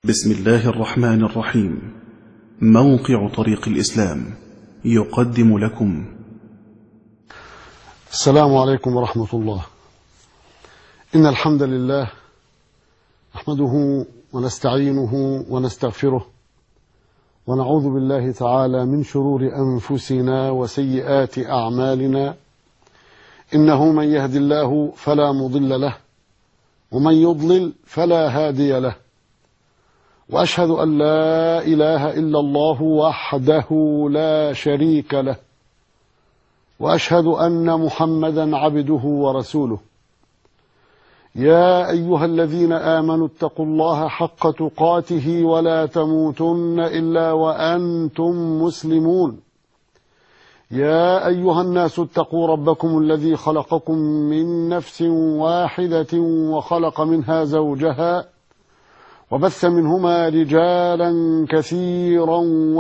بسم الله الرحمن الرحيم موقع طريق الإسلام يقدم لكم السلام عليكم ورحمة الله إن الحمد لله نحمده ونستعينه ونستغفره ونعوذ بالله تعالى من شرور أنفسنا وسيئات أعمالنا إنه من يهد الله فلا مضل له ومن يضلل فلا هادي له وأشهد أن لا إله إلا الله وحده لا شريك له وأشهد أن محمدا عبده ورسوله يا أيها الذين آمنوا اتقوا الله حق تقاته ولا تموتن إلا وأنتم مسلمون يا أيها الناس اتقوا ربكم الذي خلقكم من نفس واحدة وخلق منها زوجها وبث منهما رجالا كثيرا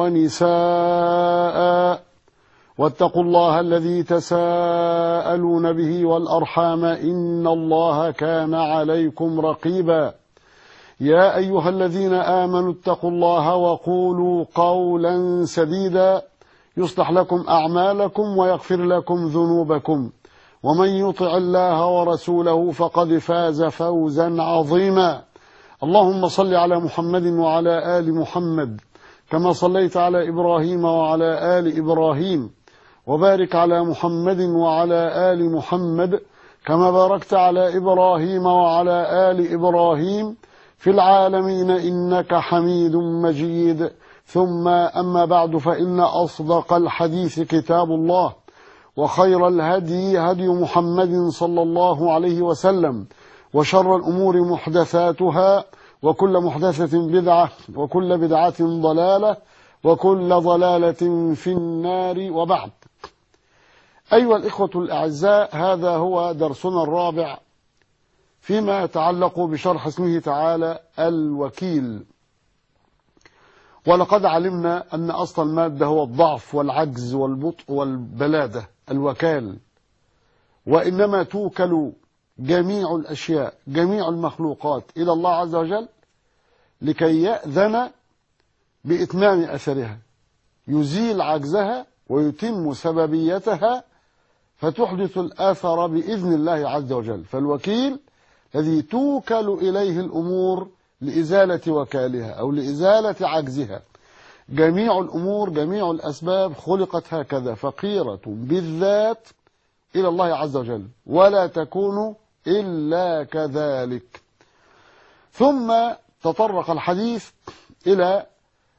ونساء واتقوا الله الذي تساءلون به والأرحام إن الله كان عليكم رقيبا يا أيها الذين آمنوا اتقوا الله وقولوا قولا سديدا يصلح لكم أعمالكم ويغفر لكم ذنوبكم ومن يطع الله ورسوله فقد فاز فوزا عظيما اللهم صل على محمد وعلى آل محمد كما صليت على إبراهيم وعلى آل إبراهيم وبارك على محمد وعلى آل محمد كما باركت على إبراهيم وعلى آل إبراهيم في العالمين إنك حميد مجيد ثم أما بعد فإن أصدق الحديث كتاب الله وخير الهدي هدي محمد صلى الله عليه وسلم وشر الأمور محدثاتها وكل محدثة بدعة وكل بدعة ضلالة وكل ضلالة في النار وبعد أيها الإخوة الأعزاء هذا هو درسنا الرابع فيما يتعلق بشرح اسمه تعالى الوكيل ولقد علمنا أن أصل المادة هو الضعف والعجز والبطء والبلادة الوكال وإنما توكل جميع الأشياء جميع المخلوقات إلى الله عز وجل لكي يأذن بإتمام أثرها يزيل عجزها ويتم سببيتها فتحدث الآثر بإذن الله عز وجل فالوكيل الذي توكل إليه الأمور لإزالة وكالها أو لإزالة عجزها جميع الأمور جميع الأسباب خلقت هكذا فقيرة بالذات إلى الله عز وجل ولا تكون إلا كذلك ثم تطرق الحديث إلى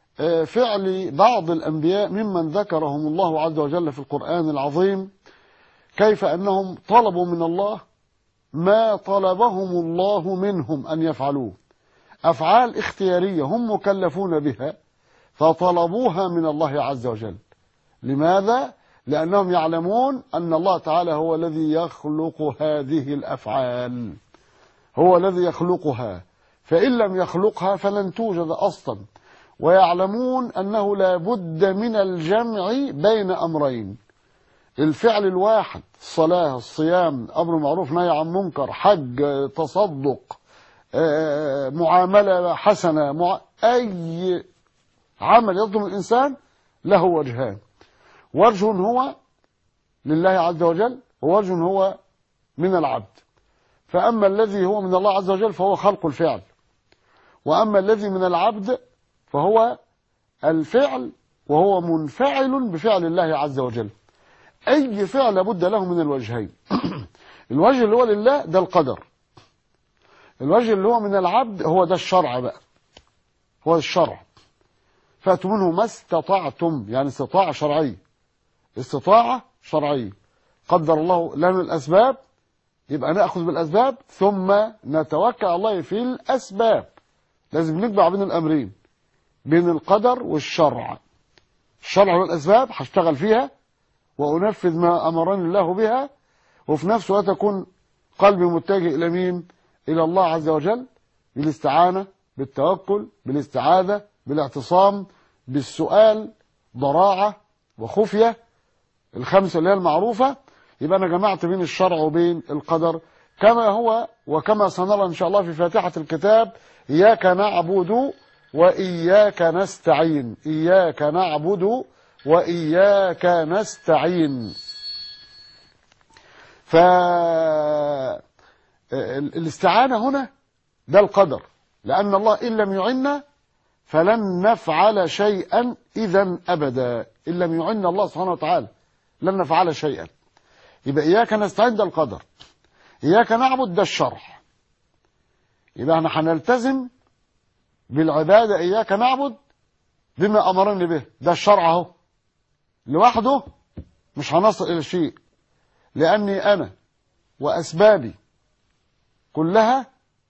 فعل بعض الأنبياء ممن ذكرهم الله عز وجل في القرآن العظيم كيف أنهم طلبوا من الله ما طلبهم الله منهم أن يفعلوه أفعال اختيارية هم مكلفون بها فطلبوها من الله عز وجل لماذا؟ لأنهم يعلمون أن الله تعالى هو الذي يخلق هذه الأفعال هو الذي يخلقها فإن لم يخلقها فلن توجد أصلا ويعلمون أنه لا بد من الجمع بين أمرين الفعل الواحد الصلاة الصيام أمر معروف نهي عن منكر حج تصدق معاملة حسنة مع... أي عمل يظلم الإنسان له وجهان وجه هو لله عز وجل ووجه هو من العبد فأما الذي هو من الله عز وجل فهو خلق الفعل وأما الذي من العبد فهو الفعل وهو منفعل بفعل الله عز وجل أي فعل لابد له من الوجهين الوجه اللي هو لله ده القدر الوجه اللي هو من العبد هو ده الشرع بقى هو الشرع فاتوا منه ما استطعتم يعني استطاعة شرعية استطاعة شرعية قدر الله لنا الأسباب يبقى نأخذ بالأسباب ثم نتوكل على الله في الأسباب لازم نجمع بين الأمرين بين القدر والشرع الشرع والأسباب هشتغل فيها وأنفذ ما أمرني الله بها وفي نفس الوقت أكون قلبي متجه إلى مين إلى الله عز وجل بالاستعانة بالتوكل بالاستعاذة بالاعتصام بالسؤال ضراعة وخفية الخمسة اللي هي المعروفة يبقى أنا جمعت بين الشرع وبين القدر كما هو وكما سنرى إن شاء الله في فاتحة الكتاب إياك نعبد وإياك نستعين إياك نعبد وإياك نستعين فالاستعانة هنا ده القدر لأن الله إن لم يعنا فلن نفعل شيئا إذا أبدا إن لم يعنا الله سبحانه وتعالى لن نفعل شيئا يبقى إياك نستعين ده القدر إياك نعبد ده الشرع يبقى احنا هنلتزم بالعبادة إياك نعبد بما أمرني به ده الشرع اهو لوحده مش هنصل إلى شيء لأني أنا وأسبابي كلها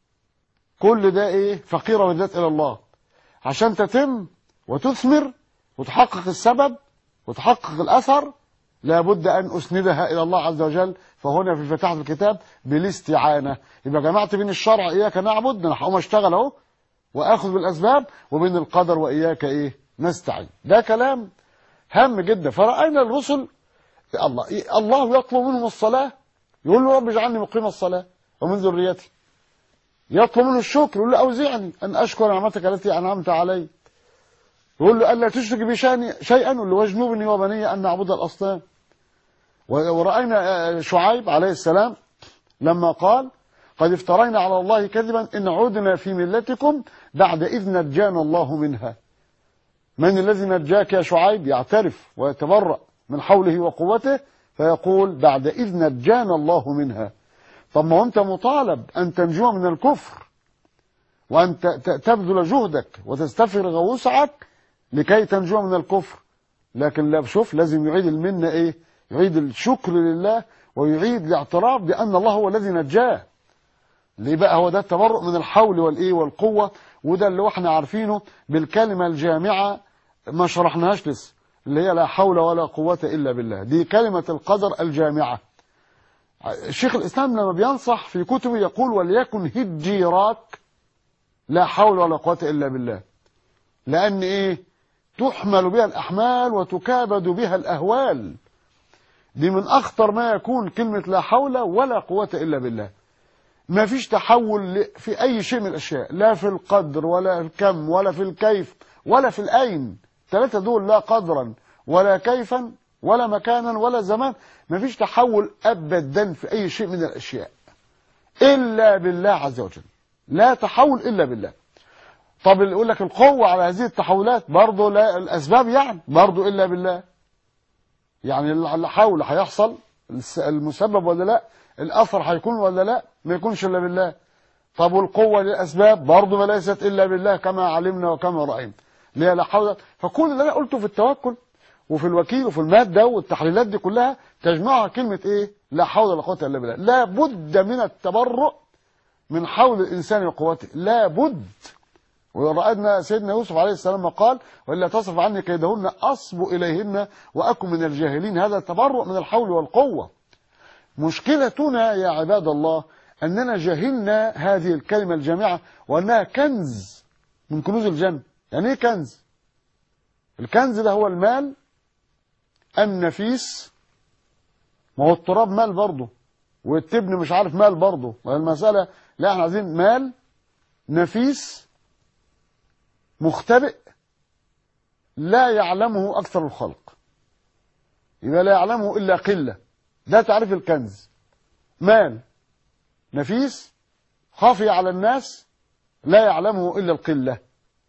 كل ده إيه فقيرة بالذات إلى الله عشان تتم وتثمر وتحقق السبب وتحقق الأثر لابد أن أسندها إلى الله عز وجل فهنا في فتحة الكتاب بالاستعانة يبقى جمعت بين الشرع إياك نعبد أنا هقوم أشتغل أهو وآخذ بالأسباب وبين القدر وإياك إيه نستعين ده كلام هام جدا فرأينا الرسل الله الله يطلب منهم الصلاة يقول له رب اجعلني مقيم الصلاة ومن ذريتي يطلب منه الشكر يقول له أوزعني أن أشكر نعمتك التي أنعمت علي يقول له ألا تشرك بي شيئا يقول له واجنبني وبني أن نعبد الأصنام ورأينا شعيب عليه السلام لما قال قد افترينا على الله كذبا إن عدنا في ملتكم بعد إذ نجانا الله منها من الذي نجاك يا شعيب يعترف ويتبرأ من حوله وقوته فيقول بعد إذ نجانا الله منها طب ما أنت مطالب أن تنجو من الكفر وأن تبذل جهدك وتستفرغ وسعك لكي تنجو من الكفر لكن لا شوف لازم يعيد المنة إيه يعيد الشكر لله ويعيد الاعتراف بأن الله هو الذي نجاه ليه بقى هو ده التبرؤ من الحول والإيه والقوة وده اللي احنا عارفينه بالكلمة الجامعة ما شرحناهاش لسه اللي هي لا حول ولا قوة إلا بالله دي كلمة القدر الجامعة الشيخ الإسلام لما بينصح في كتبه يقول وليكن هجيراك لا حول ولا قوة إلا بالله لأن إيه تحمل بها الأحمال وتكابد بها الأهوال دي من أخطر ما يكون كلمة لا حول ولا قوة إلا بالله ما فيش تحول في أي شيء من الأشياء لا في القدر ولا الكم ولا في الكيف ولا في الأين ثلاثة دول لا قدرا ولا كيفا ولا مكانا ولا زمان ما فيش تحول أبدا في أي شيء من الأشياء إلا بالله عز وجل لا تحول إلا بالله طب اللي يقول لك القوة على هذه التحولات برضه لا الأسباب يعني برضه إلا بالله يعني الحول هيحصل المسبب ولا لا الأثر هيكون ولا لا ما يكونش إلا بالله طب والقوة للأسباب برضه ما ليست إلا بالله كما علمنا وكما رأينا ليه لا حول فكل اللي أنا قلته في التوكل وفي الوكيل وفي المادة والتحليلات دي كلها تجمعها كلمة إيه لا حول ولا قوة إلا بالله لا بد من التبرؤ من حول الإنسان وقوته لا بد ورأينا سيدنا يوسف عليه السلام قال وإلا تصرف عني كيدهن أصب إليهن وأكن من الجاهلين هذا التبرؤ من الحول والقوة مشكلتنا يا عباد الله أننا جهلنا هذه الكلمة الجامعة وأنها كنز من كنوز الجنة يعني إيه كنز الكنز ده هو المال النفيس ما هو التراب مال برضه والتبن مش عارف مال برضه المسألة لا احنا عايزين مال نفيس مختبئ لا يعلمه أكثر الخلق يبقى لا يعلمه إلا قلة ده تعريف الكنز مال نفيس خافي على الناس لا يعلمه إلا القلة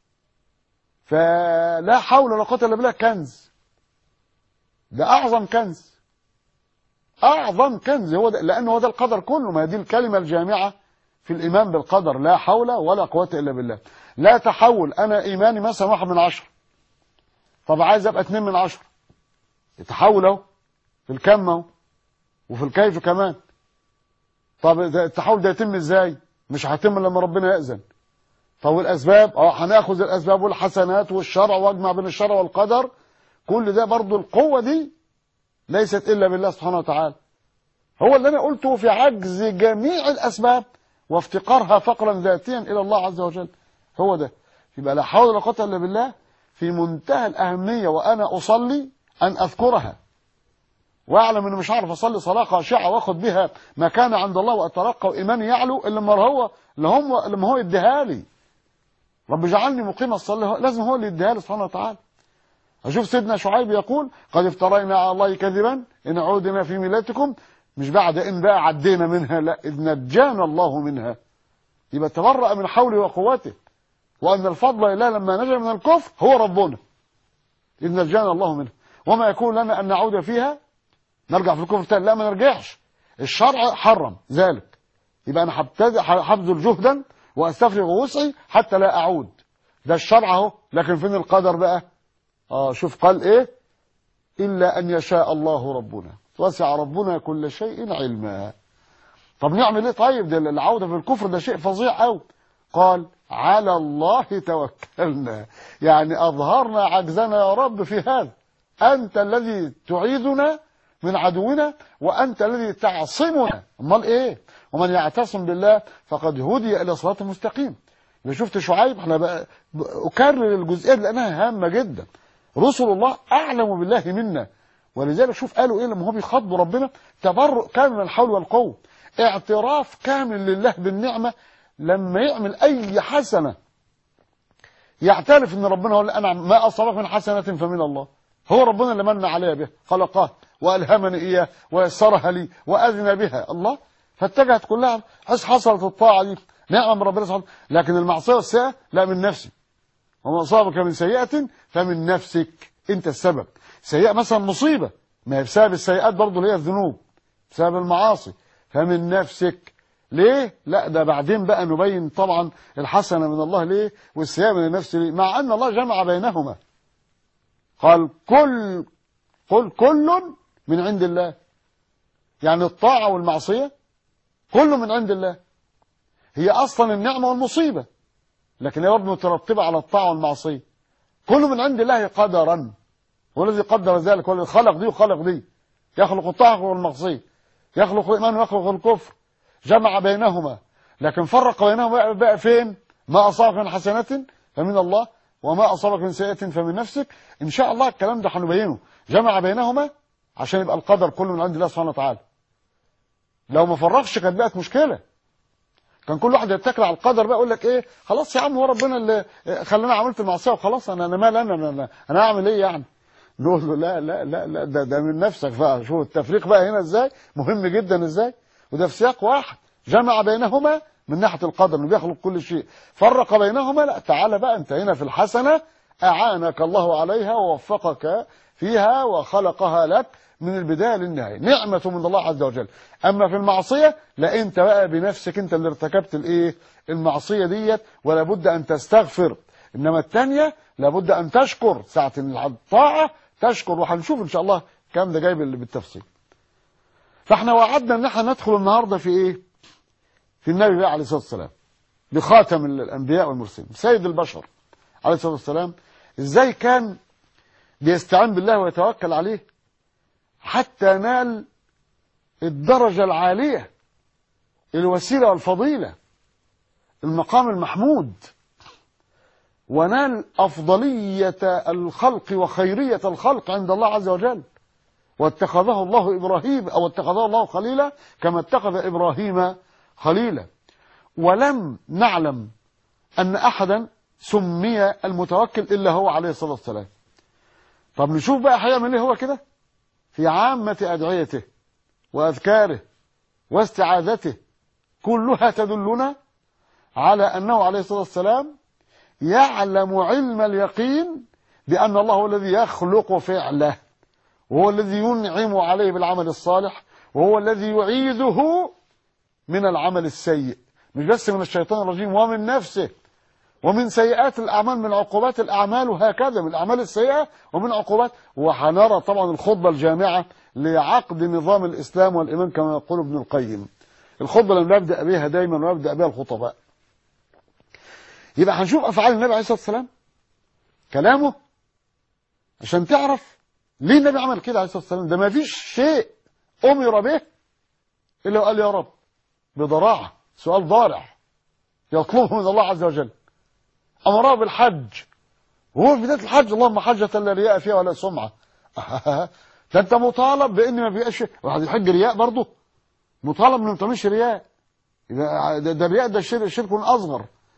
فلا حول ولا قوة إلا بالله كنز ده أعظم كنز أعظم كنز هو ده لأنه هو ده القدر كله ما دي الكلمة الجامعة في الإيمان بالقدر لا حول ولا قوة إلا بالله لا تحول أنا إيماني مثلا واحد من عشرة طب عايز أبقى اتنين من عشرة يتحول أهو في الكم أهو وفي الكيف كمان طب التحول ده يتم ازاي مش هيتم لما ربنا يأذن طب الأسباب اه هناخذ الأسباب والحسنات والشرع واجمع بين الشرع والقدر كل ده برضو القوة دي ليست إلا بالله سبحانه وتعالى هو اللي أنا قلته في عجز جميع الأسباب وافتقارها فقرا ذاتيا إلى الله عز وجل هو ده يبقى لا حول ولا قوة إلا بالله في منتهى الأهمية وأنا أصلي أن أذكرها واعلم اني مش عارف اصلي صلاه خاشعه واخد بها مكانه عند الله واترقى وايماني يعلو الا لما هو اللي هم لما هو يديها لي رب اجعلني مقيم الصلاة لازم هو اللي يديها له سبحانه وتعالى أشوف سيدنا شعيب يقول قد افترينا على الله كذبا إن عودنا في ملتكم مش بعد إن بقى عدينا منها لا إذ نجانا الله منها يبقى تبرأ من حوله وقوته وأن الفضل لله لما نجا من الكفر هو ربنا إذ نجانا الله منها وما يكون لنا أن نعود فيها نرجع في الكفر تاني لا ما نرجعش الشرع حرم ذلك يبقى أنا هبتدئ هبذل جهدا وأستفرغ وسعي حتى لا أعود ده الشرع أهو لكن فين القدر بقى آه شوف قال إيه إلا أن يشاء الله ربنا وسع ربنا كل شيء علما طب نعمل ايه طيب ده العودة في الكفر ده شيء فظيع قوي قال على الله توكلنا يعني أظهرنا عجزنا يا رب في هذا أنت الذي تعيذنا من عدونا وأنت الذي تعصمنا امال إيه ومن يعتصم بالله فقد هدي إلى صراط مستقيم إذا شفت شعيب احنا بقى أكرر الجزئية دي لأنها هامة جدا رسل الله أعلم بالله منا ولذلك شوف قالوا إيه لما هم بيخاطبوا ربنا تبرؤ كامل من الحول والقوة اعتراف كامل لله بالنعمة لما يعمل أي حسنة يعترف ان ربنا هو اللي انعم ما اصابك من حسنه فمن الله هو ربنا اللي من علي بها خلقها والهمني اياه ويسرها لي واذن بها الله فاتجهت كلها حس حصلت الطاعه دي نعمه من ربنا سبحانه لكن المعصيه والسيئه لا من نفسي وما اصابك من سيئه فمن نفسك انت السبب سيئه مثلا مصيبه ما هي بسبب السيئات برضه اللي هي الذنوب بسبب المعاصي فمن نفسك ليه؟ لا ده بعدين بقى نبين طبعا الحسنة من الله ليه والسيئة من النفس ليه مع أن الله جمع بينهما قال كل قل كل من عند الله يعني الطاعة والمعصية كله من عند الله هي أصلا النعمة والمصيبة لكن هي برضه مترتبة على الطاعة والمعصية كله من عند الله قدرا هو الذي قدر ذلك هو الذي خلق دي وخلق دي يخلق الطاعة والمعصية يخلق الإيمان ويخلق الكفر جمع بينهما لكن فرق بينهما بقى فين ما أصابك من حسنة فمن الله وما أصابك من سيئة فمن نفسك إن شاء الله الكلام ده هنبينه جمع بينهما عشان يبقى القدر كله من عند الله سبحانه وتعالى لو ما فرقش كانت بقت مشكلة كان كل واحد يتكل على القدر بقى يقول لك ايه خلاص يا عم هو ربنا اللي خلاني عملت المعصيه وخلاص انا انا مال انا انا, أنا, أنا اعمل ايه يعني نقول له لا لا لا لا ده, ده من نفسك بقى شوف التفريق بقى هنا ازاي مهم جدا ازاي وده في سياق واحد جمع بينهما من ناحية القدر انه بيخلق كل شيء فرق بينهما لا تعالى بقى انت هنا في الحسنة أعانك الله عليها ووفقك فيها وخلقها لك من البداية للنهاية نعمة من الله عز وجل أما في المعصية لا أنت بقى بنفسك أنت اللي ارتكبت الإيه المعصية ديت ولا بد أن تستغفر إنما الثانية لابد أن تشكر ساعة الطاعة تشكر وهنشوف إن شاء الله كام ده جايب بالتفصيل فاحنا وعدنا ان احنا ندخل النهارده في ايه في النبي بقى عليه الصلاه والسلام بخاتم الانبياء والمرسلين سيد البشر عليه الصلاه والسلام ازاي كان بيستعين بالله ويتوكل عليه حتى نال الدرجه العاليه الوسيله والفضيله المقام المحمود ونال افضليه الخلق وخيريه الخلق عند الله عز وجل واتخذه الله إبراهيم أو اتخذه الله خليلا كما اتخذ إبراهيم خليلا ولم نعلم أن أحدا سمي المتوكل إلا هو عليه الصلاة والسلام طب نشوف بقى هيعمل ايه هو كده في عامة أدعيته وأذكاره واستعاذته كلها تدلنا على أنه عليه الصلاة والسلام يعلم علم اليقين بأن الله هو الذي يخلق فعله وهو الذي ينعم عليه بالعمل الصالح وهو الذي يعيذه من العمل السيء مش بس من الشيطان الرجيم ومن نفسه ومن سيئات الأعمال من عقوبات الأعمال وهكذا من الأعمال السيئة ومن عقوبات وهنرى طبعا الخطبة الجامعة لعقد نظام الإسلام والإيمان كما يقول ابن القيم الخطبة اللي نبدأ بها دايما ونبدأ بها الخطباء يبقى هنشوف أفعال النبي عليه الصلاة والسلام كلامه عشان تعرف ليه النبي عمل كده عليه الصلاه والسلام ده ما فيش شيء امر به الا وقال يا رب بضراعه سؤال ضارع يطلبه من الله عز وجل امره بالحج وهو في بدايه الحج اللهم حجه لا رياء فيها ولا سمعه ده انت مطالب بان ما فيهاش واحد يحج رياء برضه مطالب انه ما تعملش رياء ده, ده الرياء ده شرك, شرك اصغر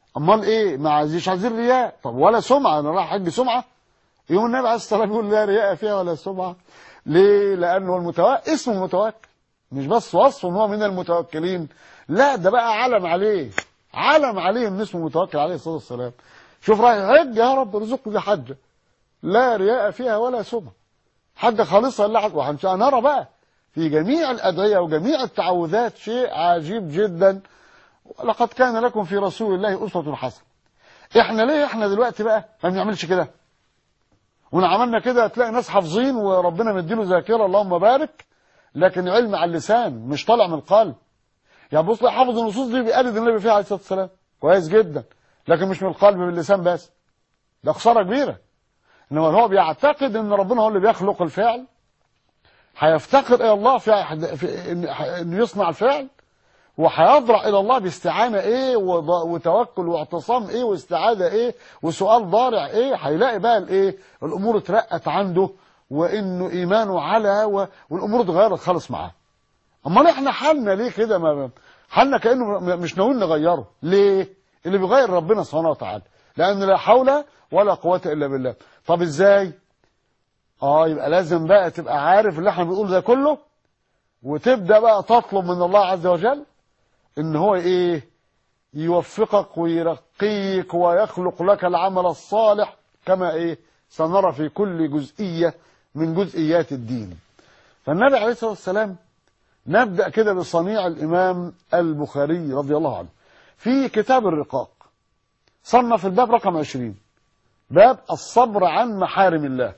امال ايه ما عايزيش عايزين رياء طب ولا سمعه انا رايح حج سمعه يوم النبي عليه الصلاه والسلام يقول لا رياء فيها ولا سمعه ليه لانه المتوكل اسمه متوكل مش بس وصف ان هو من المتوكلين لا ده بقى علم عليه علم عليه ان اسمه متوكل عليه الصلاه والسلام شوف رايح حج يا رب ارزقني حجه لا رياء فيها ولا سمعه حاجه خالصه لا حد وهنرى بقى في جميع الادعيه وجميع التعوذات شيء عجيب جدا لقد كان لكم في رسول الله اسوه حسنه احنا ليه احنا دلوقتي بقى ما بنعملش كده وان عملنا كده هتلاقي ناس حافظين وربنا مديله ذاكره اللهم بارك لكن علم على اللسان مش طالع من القلب يعني بص حافظ النصوص دي بيقلد النبي فيها عليه الصلاه والسلام كويس جدا لكن مش من القلب من اللسان بس ده خساره كبيره انما هو بيعتقد ان ربنا هو اللي بيخلق الفعل هيفتقر الى الله في, في انه يصنع الفعل وهيضرع الى الله باستعانه ايه وتوكل واعتصام ايه واستعاذه ايه وسؤال ضارع ايه هيلاقي بقى الايه الامور اترقت عنده وانه ايمانه على والامور اتغيرت خالص معاه امال احنا حالنا ليه كده ما حالنا كانه مش ناويين نغيره ليه اللي بيغير ربنا سبحانه وتعالى لان لا حول ولا قوه الا بالله طب ازاي اه يبقى لازم بقى تبقى عارف اللي احنا بنقول ده كله وتبدا بقى تطلب من الله عز وجل ان هو ايه يوفقك ويرقيك ويخلق لك العمل الصالح كما ايه سنرى في كل جزئيه من جزئيات الدين فالنبي عليه الصلاه والسلام نبدا كده بصنيع الامام البخاري رضي الله عنه في كتاب الرقاق صنف الباب رقم 20 باب الصبر عن محارم الله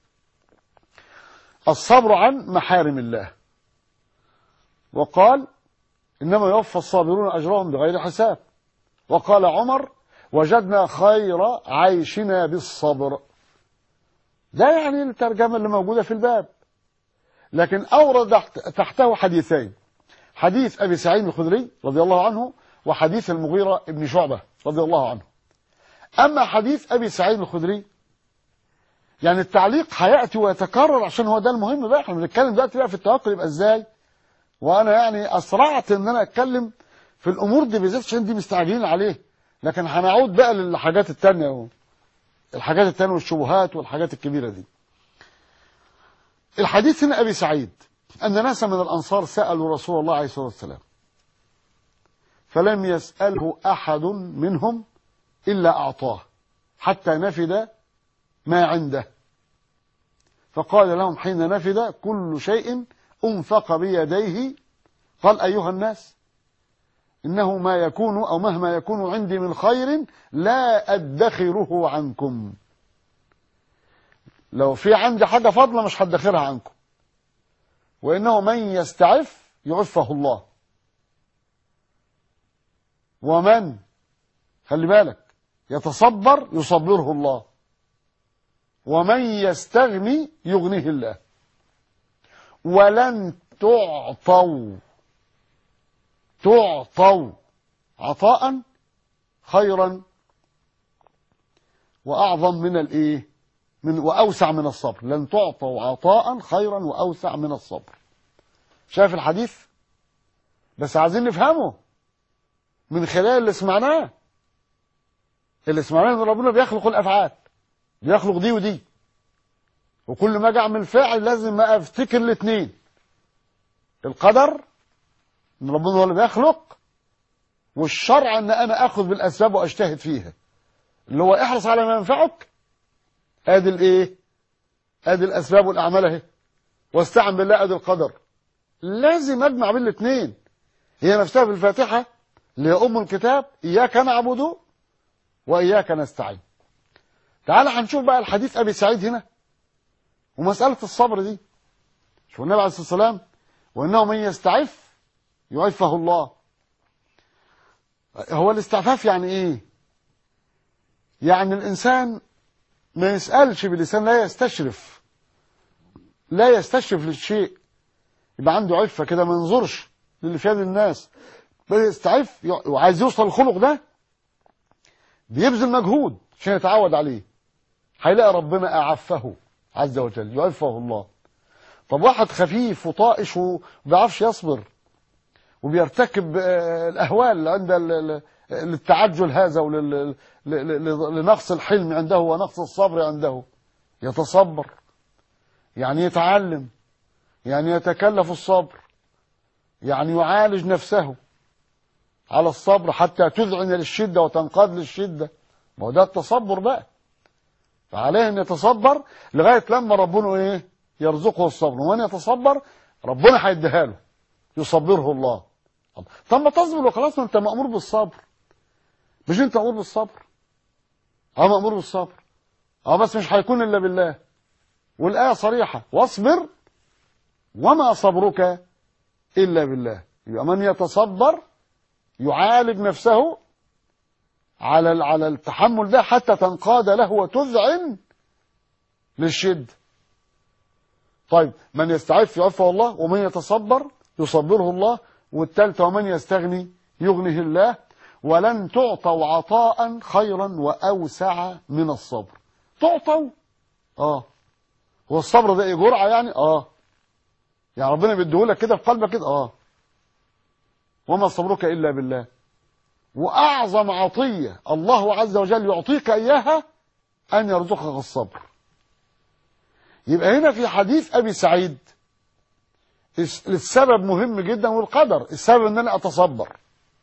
الصبر عن محارم الله وقال إنما يوفى الصابرون أجرهم بغير حساب وقال عمر وجدنا خير عيشنا بالصبر ده يعني الترجمة اللي موجودة في الباب لكن أورد تحته حديثين حديث أبي سعيد الخدري رضي الله عنه وحديث المغيرة ابن شعبة رضي الله عنه أما حديث أبي سعيد الخدري يعني التعليق هيأتي ويتكرر عشان هو ده المهم بقى احنا بنتكلم دلوقتي بقى في التوكل يبقى ازاي وانا يعني اسرعت ان انا اتكلم في الامور دي بالذات عشان دي مستعجلين عليه لكن هنعود بقى للحاجات التانية الحاجات التانية والشبهات والحاجات الكبيرة دي الحديث هنا ابي سعيد ان ناسا من الانصار سالوا رسول الله عليه الصلاه والسلام فلم يساله احد منهم الا اعطاه حتى نفد ما عنده فقال لهم حين نفد كل شيء انفق بيديه قال أيها الناس إنه ما يكون أو مهما يكون عندي من خير لا أدخره عنكم لو في عندي حاجة فضلة مش هدخرها عنكم وإنه من يستعف يعفه الله ومن خلي بالك يتصبر يصبره الله ومن يستغني يغنيه الله ولن تعطوا تعطوا عطاء خيرا واعظم من الايه من واوسع من الصبر لن تعطوا عطاء خيرا واوسع من الصبر شايف الحديث بس عايزين نفهمه من خلال اللي سمعناه اللي سمعناه ان ربنا بيخلق الافعال بيخلق دي ودي وكل ما اجي اعمل فعل لازم افتكر الاثنين القدر ان ربنا هو اللي بيخلق والشرع ان انا اخذ بالاسباب واجتهد فيها اللي هو احرص على ما ينفعك ادي الايه ادي الاسباب والاعمال اهي واستعن بالله ادي القدر لازم اجمع بين الاثنين هي نفسها في الفاتحه اللي هي ام الكتاب اياك نعبد واياك نستعين تعال هنشوف بقى الحديث ابي سعيد هنا ومساله الصبر دي شوف النبي عليه الصلاه والسلام وانه من يستعف يعفه الله هو الاستعفاف يعني ايه يعني الانسان ما يسالش بلسان لا يستشرف لا يستشرف للشيء يبقى عنده عفه كده ما ينظرش للي في يد الناس بل يستعف وعايز يوصل الخلق ده بيبذل مجهود عشان يتعود عليه هيلاقي ربنا اعفه عز وجل يعفه الله طب واحد خفيف وطائش وما بيعرفش يصبر وبيرتكب الاهوال عند للتعجل هذا ولنقص الحلم عنده ونقص الصبر عنده يتصبر يعني يتعلم يعني يتكلف الصبر يعني يعالج نفسه على الصبر حتى تذعن للشدة وتنقاد للشدة ما هو ده التصبر بقى فعليه ان يتصبر لغاية لما ربنا ايه يرزقه الصبر ومن يتصبر ربنا هيديها له يصبره الله طب ما تصبر وخلاص ما انت مأمور بالصبر مش انت مأمور بالصبر اه مأمور بالصبر اه بس مش هيكون الا بالله والآية صريحة واصبر وما صبرك إلا بالله يبقى من يتصبر يعالج نفسه على على التحمل ده حتى تنقاد له وتذعن للشدة طيب من يستعف يعفه الله ومن يتصبر يصبره الله والثالثة ومن يستغني يغنيه الله ولن تعطوا عطاء خيرا وأوسع من الصبر تعطوا اه هو الصبر ده ايه جرعة يعني اه يعني ربنا بيديهولك كده في قلبك كده اه وما صبرك إلا بالله وأعظم عطية الله عز وجل يعطيك إياها أن يرزقك الصبر يبقى هنا في حديث أبي سعيد السبب مهم جدا والقدر السبب ان انا اتصبر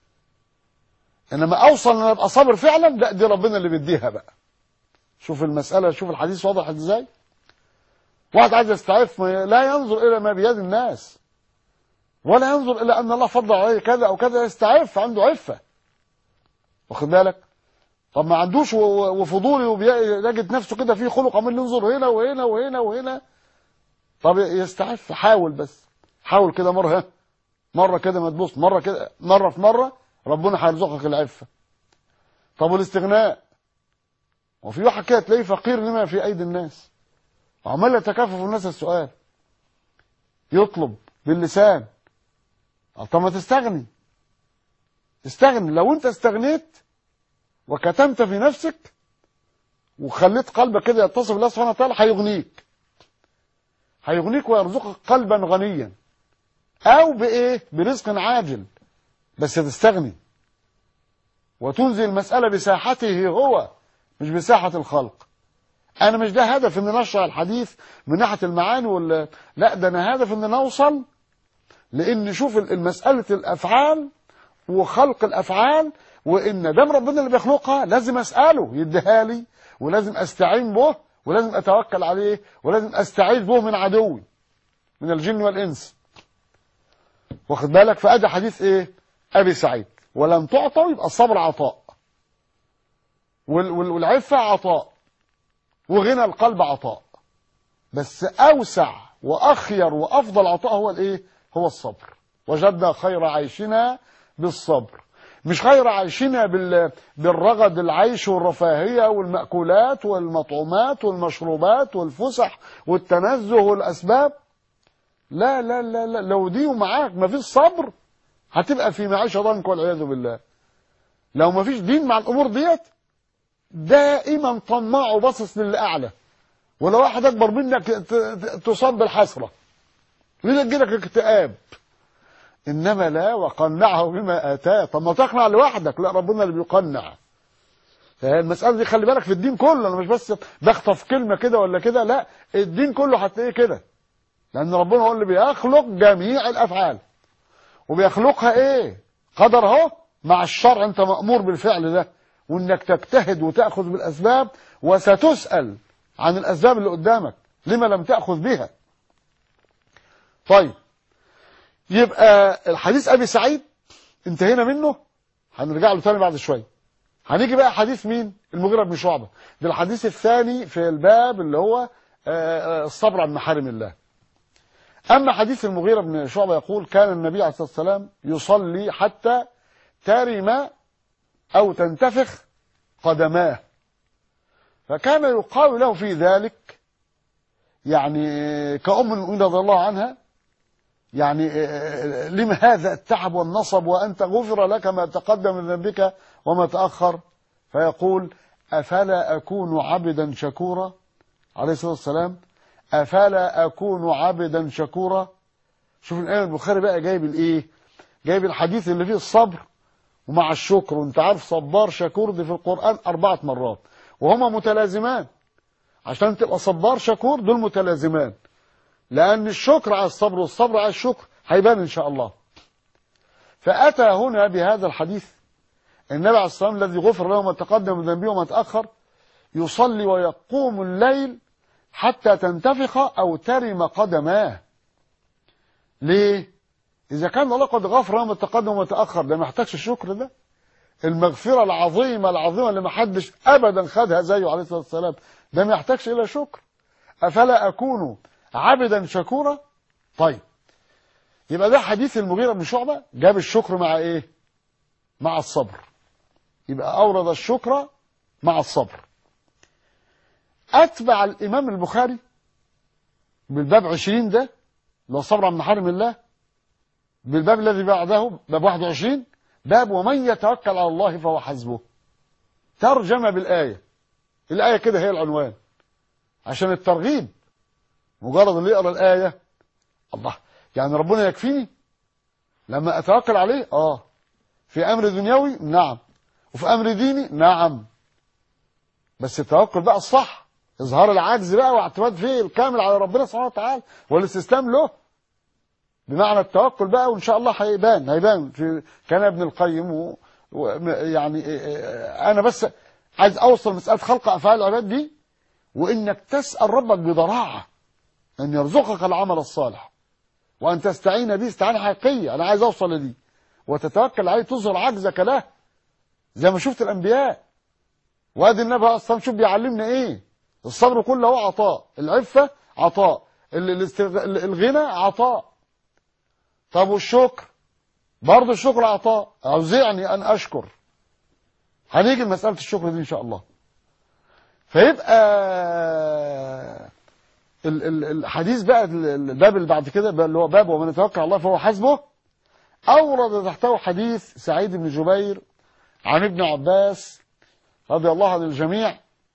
انما اوصل ان ابقى صابر فعلا لا دي ربنا اللي بيديها بقى شوف المسألة شوف الحديث واضح ازاي واحد عايز يستعف لا ينظر الى ما بيد الناس ولا ينظر الى ان الله فضل عليه كذا او كذا يستعف عنده عفة واخد بالك طب ما عندوش وفضولي ويجد نفسه كده فيه خلق عمال ينظر هنا وهنا وهنا وهنا طب يستعف حاول بس حاول كده مرة ها مرة كده ما تبص مرة كده مرة في مرة ربنا هيرزقك العفة طب والاستغناء وفي واحد كده تلاقيه فقير لما في أيدي الناس وعمال يتكفف الناس السؤال يطلب باللسان طب ما تستغني استغني لو انت استغنيت وكتمت في نفسك وخليت قلبك كده يتصل بالله سبحانه وتعالى هيغنيك هيغنيك ويرزقك قلبا غنيا او بايه برزق عاجل بس تستغني وتنزل المسألة بساحته هو مش بساحة الخلق انا مش ده هدف ان نشرح الحديث من ناحية المعاني ولا لا ده انا هدف ان نوصل لان نشوف المسألة الافعال وخلق الافعال وان دام ربنا اللي بيخلقها لازم اسأله يديها لي ولازم استعين به ولازم اتوكل عليه ولازم استعيذ به من عدوي من الجن والانس واخد بالك فادي حديث ايه ابي سعيد ولم تعطوا يبقى الصبر عطاء والعفة عطاء وغنى القلب عطاء بس اوسع واخير وافضل عطاء هو الايه هو الصبر وجدنا خير عيشنا بالصبر مش خير عيشنا بال... بالرغد العيش والرفاهية والمأكولات والمطعومات والمشروبات والفسح والتنزه والأسباب لا لا لا لا لو دي ومعاك ما فيش صبر هتبقى في معيشة ضنك والعياذ بالله لو ما فيش دين مع الأمور ديت دائما طماع وباصص للي أعلى ولو واحد أكبر منك تصاب بالحسرة يجيلك اكتئاب إنما لا وقنعه بما آتاه طب ما تقنع لوحدك لا ربنا اللي بيقنع المسألة دي خلي بالك في الدين كله أنا مش بس بخطف كلمة كده ولا كده لا الدين كله هتلاقيه كده لأن ربنا هو اللي بيخلق جميع الأفعال وبيخلقها إيه قدر اهو مع الشرع أنت مأمور بالفعل ده وإنك تجتهد وتأخذ بالأسباب وستسأل عن الأسباب اللي قدامك لما لم تأخذ بها طيب يبقى الحديث أبي سعيد انتهينا منه هنرجع له تاني بعد شوية هنيجي بقى حديث مين المغيرة بن شعبة ده الحديث الثاني في الباب اللي هو الصبر عن محارم الله أما حديث المغيرة بن شعبة يقول كان النبي عليه الصلاة والسلام يصلي حتى ترم أو تنتفخ قدماه فكان يقال له في ذلك يعني كأم المؤمنين رضي الله عنها يعني لم هذا التعب والنصب وأنت غفر لك ما تقدم من ذنبك وما تأخر فيقول أفلا أكون عبدا شكورا عليه الصلاة والسلام أفلا أكون عبدا شكورا شوف الآن البخاري بقى جايب الإيه جايب الحديث اللي فيه الصبر ومع الشكر وانت عارف صبار شكور دي في القرآن أربعة مرات وهما متلازمان عشان تبقى صبار شكور دول متلازمان لأن الشكر على الصبر والصبر على الشكر هيبان إن شاء الله فأتى هنا بهذا الحديث النبي عليه الصلاة والسلام الذي غفر له ما تقدم من ذنبه وما تأخر يصلي ويقوم الليل حتى تنتفخ أو ترم قدماه ليه؟ إذا كان الله قد غفر له ما تقدم وما تأخر ده ما يحتاجش الشكر ده المغفرة العظيمة العظيمة اللي ما حدش أبدا خدها زيه عليه الصلاة والسلام ده ما يحتاجش إلى شكر أفلا أكون عبدا شكورا طيب يبقى ده حديث المغيرة بن شعبة جاب الشكر مع إيه مع الصبر يبقى أورد الشكر مع الصبر أتبع الإمام البخاري بالباب عشرين ده اللي هو صبر عن محارم الله بالباب الذي بعده باب 21 باب ومن يتوكل على الله فهو حسبه ترجمة بالآية الآية كده هي العنوان عشان الترغيب مجرد اللي يقرأ الآية الله يعني ربنا يكفيني لما أتوكل عليه آه في أمر دنيوي نعم وفي أمر ديني نعم بس التوكل بقى الصح إظهار العجز بقى واعتماد فيه الكامل على ربنا سبحانه وتعالى والاستسلام له بمعنى التوكل بقى وان شاء الله هيبان هيبان في كان ابن القيم و... و... يعني انا بس عايز اوصل مساله خلق افعال العباد دي وانك تسال ربك بضراعه ان يرزقك العمل الصالح وان تستعين به استعانه حقيقيه انا عايز اوصل لدي وتتوكل عليه تظهر عجزك له زي ما شفت الانبياء وادي النبي اصلا شوف بيعلمنا ايه الصبر كله عطاء العفه عطاء الغنى عطاء طب والشكر برضه الشكر عطاء اوزعني ان اشكر هنيجي لمساله الشكر دي ان شاء الله فيبقى الحديث بقى الباب اللي بعد كده اللي هو باب ومن يتوكل على الله فهو حسبه اورد تحته حديث سعيد بن جبير عن ابن عباس رضي الله عن الجميع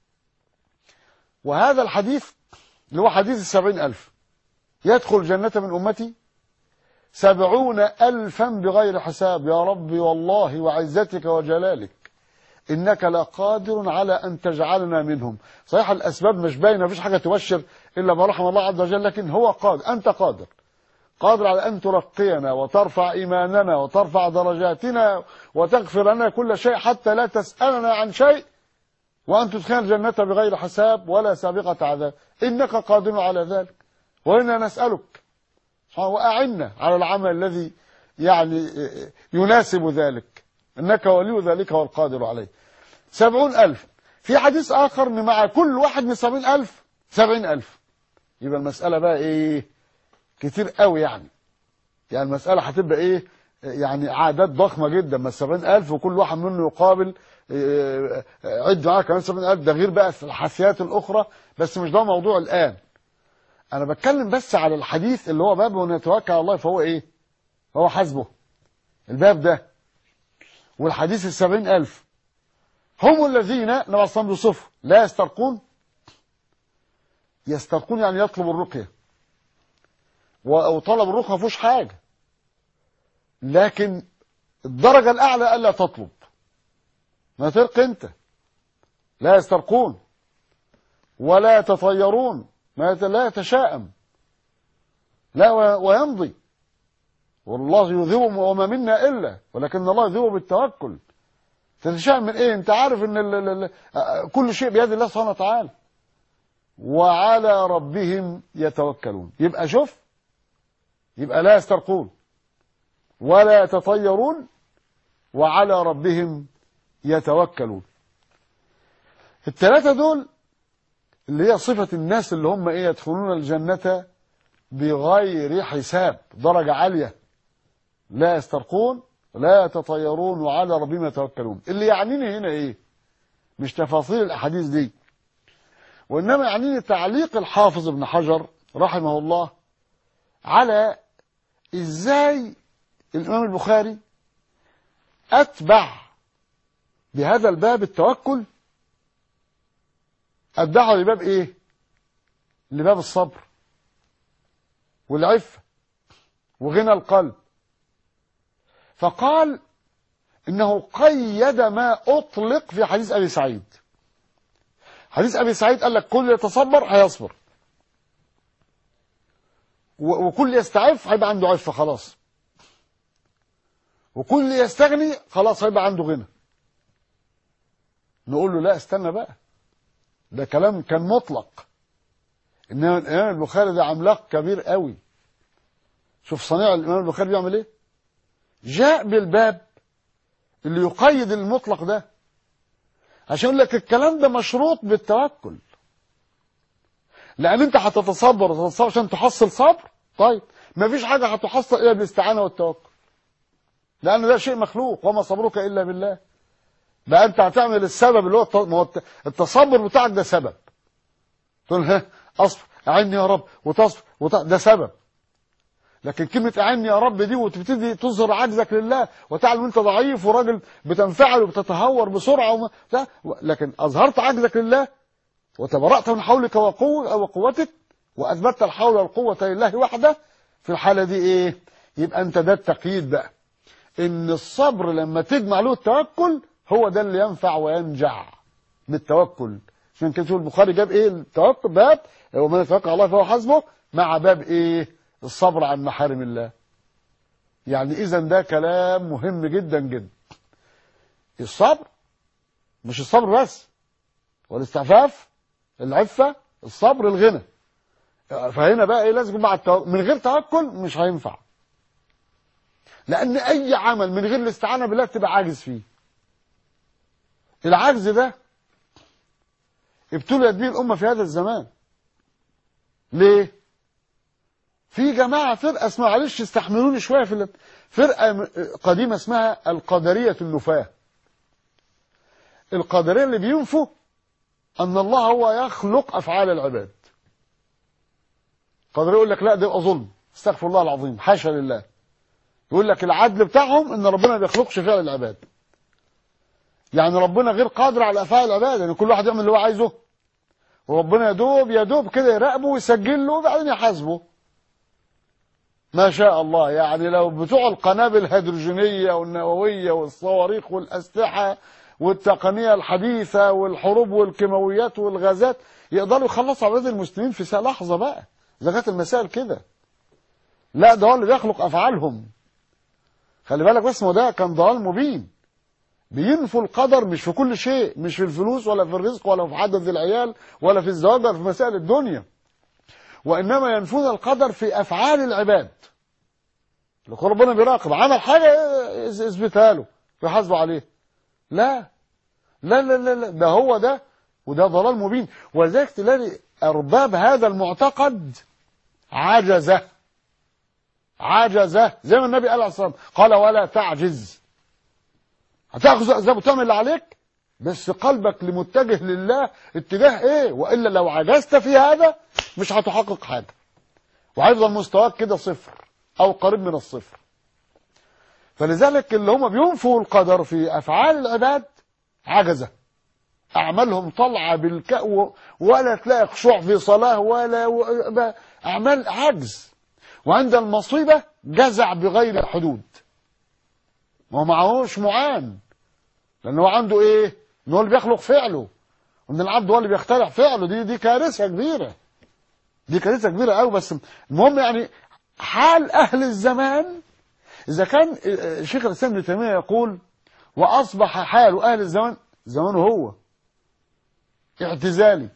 وهذا الحديث اللي هو حديث السبعين ألف يدخل الجنة من أمتي سبعون ألفا بغير حساب يا ربي والله وعزتك وجلالك إنك لقادر على أن تجعلنا منهم صحيح الأسباب مش باينة مفيش حاجة تبشر إلا ما رحم الله عز وجل لكن هو قادر أنت قادر قادر على أن ترقينا وترفع إيماننا وترفع درجاتنا وتغفر لنا كل شيء حتى لا تسألنا عن شيء وأن تدخلنا الجنة بغير حساب ولا سابقة عذاب إنك قادر على ذلك وإنا نسألك وأعنا على العمل الذي يعني يناسب ذلك إنك ولي ذلك والقادر عليه سبعون ألف في حديث آخر إن مع كل واحد من سبعين ألف سبعين ألف يبقى المسألة بقى إيه كتير قوي يعني يعني المسألة هتبقى إيه يعني عادات ضخمة جدا من سبعين ألف وكل واحد منه يقابل عد معاه كمان سبعين ألف ده غير بقى الحثيات الأخرى بس مش ده موضوع الآن انا بتكلم بس على الحديث اللي هو باب وان يتوكل على الله فهو ايه فهو حسبه الباب ده والحديث السبعين ألف هم الذين نبع الصلاة بيوصفوا لا يسترقون يسترقون يعني يطلب الرقية وطلب الرقية ما فيهوش حاجة لكن الدرجة الأعلى ألا تطلب ما ترق أنت لا يسترقون ولا يتطيرون ما لا يتشائم لا ويمضي والله يذهب وما منا إلا ولكن الله يذهب بالتوكل تتشائم من إيه أنت عارف أن ال ال كل شيء بيد الله سبحانه وتعالى وعلى ربهم يتوكلون يبقى شوف يبقى لا يسترقون ولا يتطيرون وعلى ربهم يتوكلون الثلاثة دول اللي هي صفة الناس اللي هم ايه يدخلون الجنة بغير حساب درجة عالية لا يسترقون لا يتطيرون وعلى ربهم يتوكلون اللي يعنيني هنا ايه مش تفاصيل الاحاديث دي وانما يعنيني تعليق الحافظ ابن حجر رحمه الله على ازاي الامام البخاري اتبع بهذا الباب التوكل أدعوا لباب إيه لباب الصبر والعفة وغنى القلب فقال انه قيد ما اطلق في حديث ابي سعيد حديث ابي سعيد قال لك كل يتصبر هيصبر و- وكل يستعف هيبقى عنده عفه خلاص وكل يستغني خلاص هيبقى عنده غنى نقول له لا استنى بقى ده كلام كان مطلق انما الامام البخاري ده عملاق كبير قوي شوف صنيع الامام البخاري بيعمل ايه جاء بالباب اللي يقيد المطلق ده عشان يقول لك الكلام ده مشروط بالتوكل لان انت هتتصبر وتتصبر عشان تحصل صبر طيب ما فيش حاجه هتحصل الا بالاستعانه والتوكل لان ده شيء مخلوق وما صبرك الا بالله بقى انت هتعمل السبب اللي هو الت- ما هو الت- التصبر بتاعك ده سبب تقول ها اصبر اعني يا رب وتصبر وت... ده سبب لكن كلمة أعني يا رب دي وتبتدي تظهر عجزك لله وتعلم أنت ضعيف وراجل بتنفعل وبتتهور بسرعة وما... لا. لكن أظهرت عجزك لله وتبرأت من حولك وقوة وقوتك وأثبتت الحول والقوة لله وحده في الحالة دي إيه؟ يبقى أنت ده التقييد بقى إن الصبر لما تجمع له التوكل هو ده اللي ينفع وينجع بالتوكل عشان كده شوف البخاري جاب إيه التوكل باب ومن يتوكل على الله فهو حسبه مع باب إيه؟ الصبر عن محارم الله يعني إذا ده كلام مهم جدا جدا الصبر مش الصبر بس والاستعفاف العفة الصبر الغنى فهنا بقى ايه لازم مع التوكل من غير توكل مش هينفع لان اي عمل من غير الاستعانه بالله تبقى عاجز فيه العجز ده ابتليت به الامه في هذا الزمان ليه في جماعه فرقه اسمها معلش استحملوني شويه في ال- فرقه م- قديمه اسمها القدريه النفاه القدريه اللي بينفوا ان الله هو يخلق افعال العباد قدر يقول لك لا ده يبقى ظلم استغفر الله العظيم حاشا لله يقول لك العدل بتاعهم ان ربنا ما بيخلقش فعل العباد يعني ربنا غير قادر على افعال العباد يعني كل واحد يعمل اللي هو عايزه وربنا يدوب يدوب كده يراقبه ويسجل له وبعدين يحاسبه ما شاء الله يعني لو بتوع القنابل الهيدروجينيه والنوويه والصواريخ والاسلحه والتقنيه الحديثه والحروب والكيماويات والغازات يقدروا يخلصوا على المسلمين في ساعة لحظه بقى اذا كانت المسائل كده لا ده هو اللي بيخلق افعالهم خلي بالك بس ما ده كان ضلال مبين بينفوا القدر مش في كل شيء مش في الفلوس ولا في الرزق ولا في عدد العيال ولا في الزواج ولا في مسائل الدنيا وانما ينفون القدر في افعال العباد لكن ربنا بيراقب عمل حاجه إيه، اثبتها له يحاسبه عليه لا لا لا لا, لا. ده هو ده وده ضلال مبين ولذلك تلاقي ارباب هذا المعتقد عجزه عجزه زي ما النبي قال عليه الصلاه والسلام قال ولا تعجز هتاخذ اسباب وتعمل اللي عليك بس قلبك لمتجه لله اتجاه ايه والا لو عجزت في هذا مش هتحقق حاجه وهيفضل مستواك كده صفر او قريب من الصفر فلذلك اللي هم بينفوا القدر في افعال العباد عجزه اعمالهم طالعه بالك ولا تلاقي خشوع في صلاه ولا و- اعمال عجز وعند المصيبه جزع بغير حدود ما هو معهوش معان لان هو عنده ايه ان هو اللي بيخلق فعله وان العبد هو اللي بيخترع فعله دي دي كارثه كبيره دي كارثه كبيره قوي بس المهم يعني حال اهل الزمان اذا كان شيخ الاسلام ابن تيميه يقول واصبح حال اهل الزمان زمانه هو اعتزالي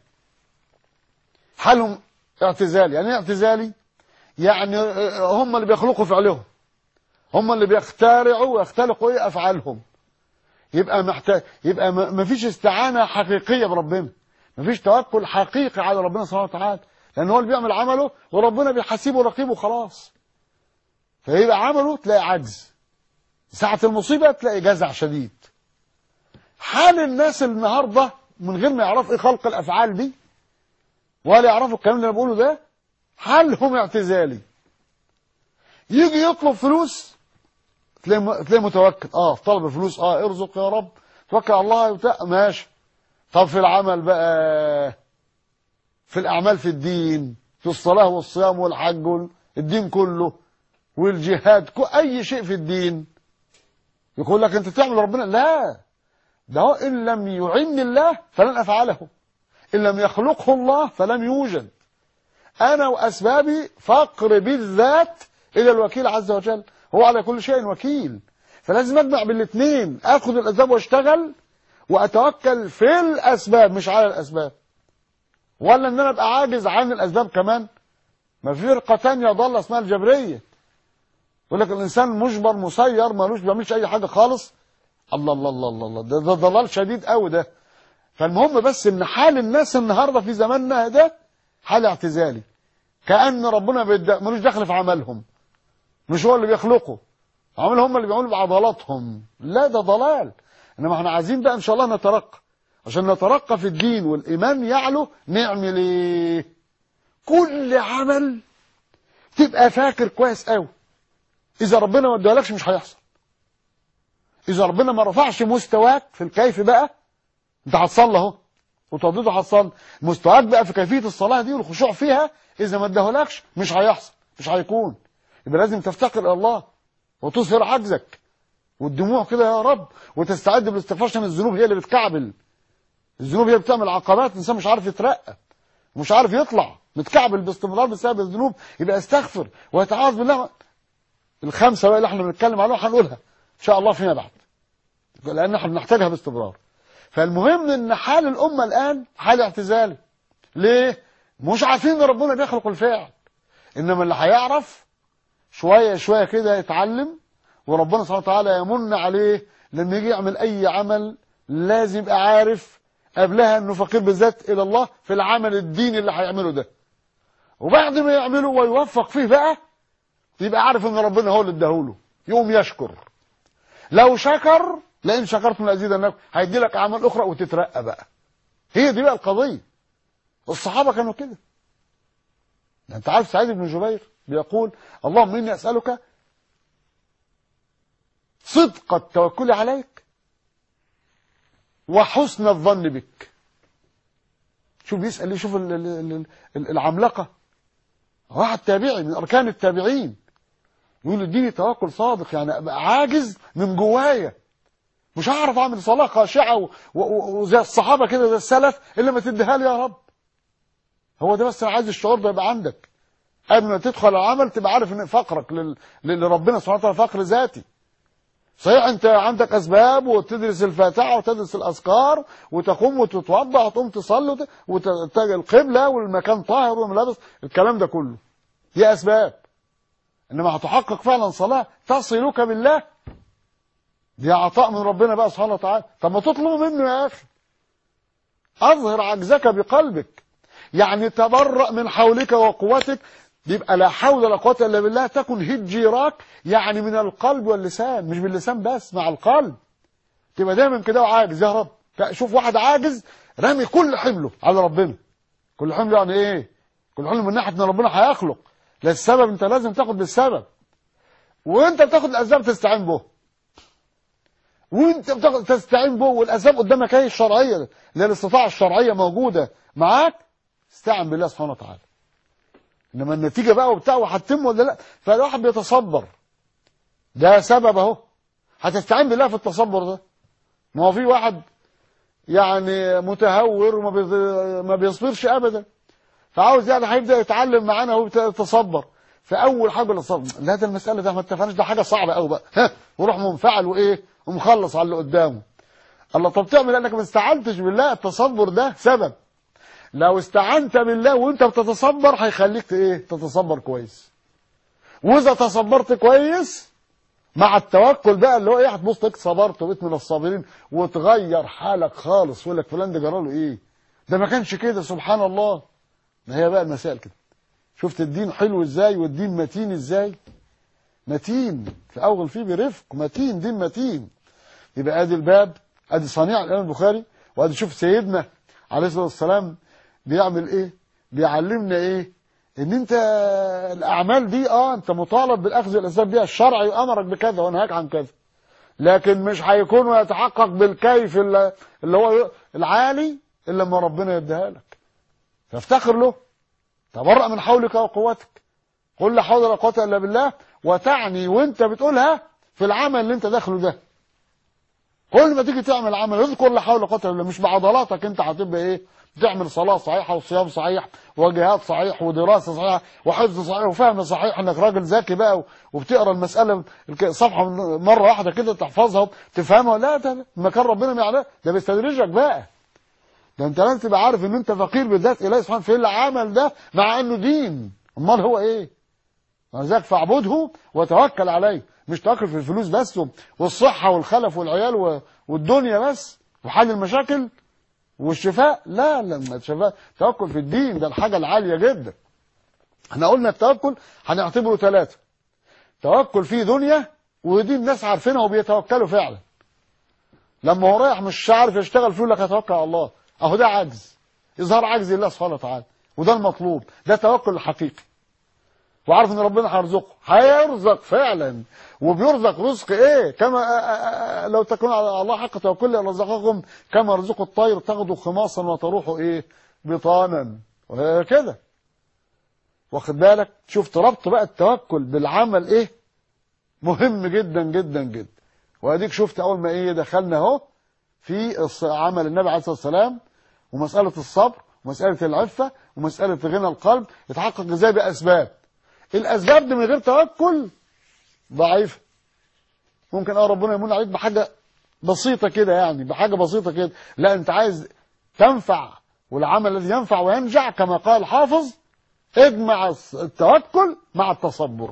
حالهم اعتزالي يعني ايه اعتزالي يعني هم اللي بيخلقوا فعلهم هم اللي بيخترعوا ويختلقوا ايه افعالهم يبقى محتاج يبقى ما فيش استعانه حقيقيه بربنا ما فيش توكل حقيقي على ربنا سبحانه وتعالى لان هو اللي بيعمل عمله وربنا بيحاسبه رقيبه خلاص فيبقى عمله تلاقي عجز ساعة المصيبة تلاقي جزع شديد حال الناس النهاردة من غير ما يعرفوا ايه خلق الافعال دي ولا يعرفوا الكلام اللي انا بقوله ده حالهم اعتزالي يجي يطلب فلوس تلاقيه تلاقيه متوكل اه في طلب الفلوس اه ارزق يا رب توكل على الله وبتاع ماشي طب في العمل بقى في الاعمال في الدين في الصلاه والصيام والحج الدين كله والجهاد اي شيء في الدين يقول لك انت تعمل ربنا لا ده هو ان لم يعن الله فلن افعله ان لم يخلقه الله فلن يوجد انا واسبابي فقر بالذات الى الوكيل عز وجل هو على كل شيء وكيل فلازم اجمع بالاثنين اخذ الاسباب واشتغل واتوكل في الاسباب مش على الاسباب ولا ان انا ابقى عاجز عن الاسباب كمان ما في فرقه ثانيه ضاله اسمها الجبريه يقول لك الانسان مجبر مسير مالوش بيعملش اي حاجه خالص الله الله الله الله, الله. ده, ده ضلال شديد قوي ده فالمهم بس ان حال الناس النهارده في زماننا ده حال اعتزالي كان ربنا بيد- ملوش دخل في عملهم مش هو اللي بيخلقه عمل هم اللي بيعملوا بعضلاتهم لا ده ضلال انما احنا عايزين بقى ان شاء الله نترقى عشان نترقى في الدين والايمان يعلو نعمل ايه كل عمل تبقى فاكر كويس قوي اذا ربنا ما ادالكش مش هيحصل اذا ربنا ما رفعش مستواك في الكيف بقى انت هتصلي اهو وتوضيته هتصلي مستواك بقى في كيفيه الصلاه دي والخشوع فيها اذا ما اداهولكش مش هيحصل مش هيكون يبقى لازم تفتقر الى الله وتظهر عجزك والدموع كده يا رب وتستعد بالاستغفار عشان الذنوب هي اللي بتكعبل الذنوب هي اللي بتعمل عقبات الانسان مش عارف يترقى ومش عارف يطلع متكعبل باستمرار بسبب الذنوب يبقى استغفر ويتعاذ بالله الخمسه بقى اللي احنا بنتكلم عليها هنقولها ان شاء الله فيما بعد لان احنا بنحتاجها باستمرار فالمهم ان حال الامه الان حال اعتزالي ليه مش عارفين ان ربنا بيخلق الفعل انما اللي هيعرف شويه شويه كده يتعلم وربنا سبحانه وتعالى يمن عليه لما يجي يعمل اي عمل لازم يبقى عارف قبلها انه فقير بالذات الى الله في العمل الديني اللي هيعمله ده وبعد ما يعمله ويوفق فيه بقى يبقى عارف ان ربنا هو اللي اداهوله يقوم يشكر لو شكر لئن شكرتم لازيدنكم هيدي لك اعمال اخرى وتترقى بقى هي دي بقى القضيه الصحابه كانوا كده انت عارف سعيد بن جبير بيقول اللهم اني اسالك صدق التوكل عليك وحسن الظن بك شوف بيسال ليه شوف ال- ال- ال- العملاقه واحد تابعي من اركان التابعين يقول اديني توكل صادق يعني ابقى عاجز من جوايا مش هعرف اعمل صلاه خاشعه و- و- وزي الصحابه كده زي السلف الا ما تديها لي يا رب هو ده بس انا عايز الشعور ده يبقى عندك قبل ما تدخل العمل تبقى عارف ان فقرك لل- لربنا سبحانه وتعالى فقر ذاتي صحيح انت عندك اسباب وتدرس الفاتحه وتدرس الاذكار وتقوم وتتوضا وتقوم تصلي وت- وتتجه القبله والمكان طاهر وملابس الكلام ده كله دي اسباب انما هتحقق فعلا صلاه تصلك بالله دي عطاء من ربنا بقى سبحانه وتعالى طب ما تطلب منه يا اخي اظهر عجزك بقلبك يعني تبرأ من حولك وقوتك يبقى لا حول ولا قوة إلا بالله تكن هجيراك يعني من القلب واللسان مش باللسان بس مع القلب تبقى دايما كده وعاجز يا رب شوف واحد عاجز رامي كل حمله على ربنا كل حمله يعني ايه كل حمله من ناحية ان ربنا هيخلق لا السبب انت لازم تاخد بالسبب وانت بتاخد الاسباب تستعين به وانت بتاخد تستعين به والاسباب قدامك هي الشرعيه اللي هي الاستطاعه الشرعيه موجوده معاك استعن بالله سبحانه وتعالى انما النتيجه بقى وبتاع وهتتم ولا لا فالواحد بيتصبر ده سبب اهو هتستعين بالله في التصبر ده ما هو في واحد يعني متهور وما بي- ما بيصبرش ابدا فعاوز يعني هيبدا يتعلم معانا وهو يتصبر فاول حاجه الصبر لا ده المساله ده ما اتفقناش ده حاجه صعبه قوي بقى ها وروح منفعل وايه ومخلص على اللي قدامه الله طب تعمل انك ما استعنتش بالله التصبر ده سبب لو استعنت بالله وانت بتتصبر هيخليك ت- ايه تتصبر كويس واذا تصبرت كويس مع التوكل بقى اللي هو ايه هتبص تلاقيك صبرت وبقيت من الصابرين وتغير حالك خالص يقول لك فلان ده جراله ايه ده ما كانش كده سبحان الله ما هي بقى المسائل كده شفت الدين حلو ازاي والدين متين ازاي متين في اول فيه برفق متين دين متين يبقى ادي الباب ادي صنيع الامام البخاري وادي شوف سيدنا عليه الصلاه والسلام بيعمل ايه بيعلمنا ايه ان انت الاعمال دي اه انت مطالب بالاخذ الاسباب بيها الشرع يامرك بكذا ونهاك عن كذا لكن مش هيكون ويتحقق بالكيف اللي اللي هو العالي الا لما ربنا يديها لك فافتخر له تبرأ من حولك وقوتك قل لا حول ولا قوة إلا بالله وتعني وانت بتقولها في العمل اللي انت داخله ده كل ما تيجي تعمل عمل اذكر لا حول ولا قوه الا بالله مش بعضلاتك انت هتبقى ايه تعمل صلاه صحيحه وصيام صحيح وجهاد صحيح ودراسه صحيحه وحفظ صحيح وفهم صحيح انك راجل ذكي بقى وبتقرا المساله الك- صفحه من- مره واحده كده تحفظها وتفهمها لا ده ده مكان ربنا ما يعلم ده بيستدرجك بقى ده انت لازم تبقى عارف ان انت فقير بالذات اليه سبحانه في العمل ده مع انه دين امال هو ايه ولذلك فاعبده وتوكل عليه مش توكل في الفلوس بس والصحه والخلف والعيال و- والدنيا بس وحل المشاكل والشفاء لا لما الشفاء توكل في الدين ده الحاجه العاليه جدا احنا قلنا التوكل هنعتبره ثلاثه توكل فيه دنيا ودي الناس عارفينها وبيتوكلوا فعلا لما هو رايح مش عارف يشتغل فيه يقول لك اتوكل على الله اهو ده عجز اظهار عجز الله سبحانه وتعالى وده المطلوب ده توكل الحقيقي وعارف ان ربنا هيرزقه هيرزق فعلا وبيرزق رزق ايه كما آآ آآ لو تكون على الله حق توكل رزقكم كما يرزق الطير تغدو خماصا وتروح ايه بطانا وهي كده واخد بالك شفت ربط بقى التوكل بالعمل ايه مهم جدا جدا جدا واديك شفت اول ما ايه دخلنا اهو في الص- عمل النبي عليه الصلاه والسلام ومساله الصبر ومساله العفه ومساله غنى القلب يتحقق ازاي باسباب الاسباب دي من غير توكل ضعيفه ممكن اه ربنا يمن عليك بحاجه بسيطه كده يعني بحاجه بسيطه كده لا انت عايز تنفع والعمل الذي ينفع وينجع كما قال الحافظ اجمع التوكل مع التصبر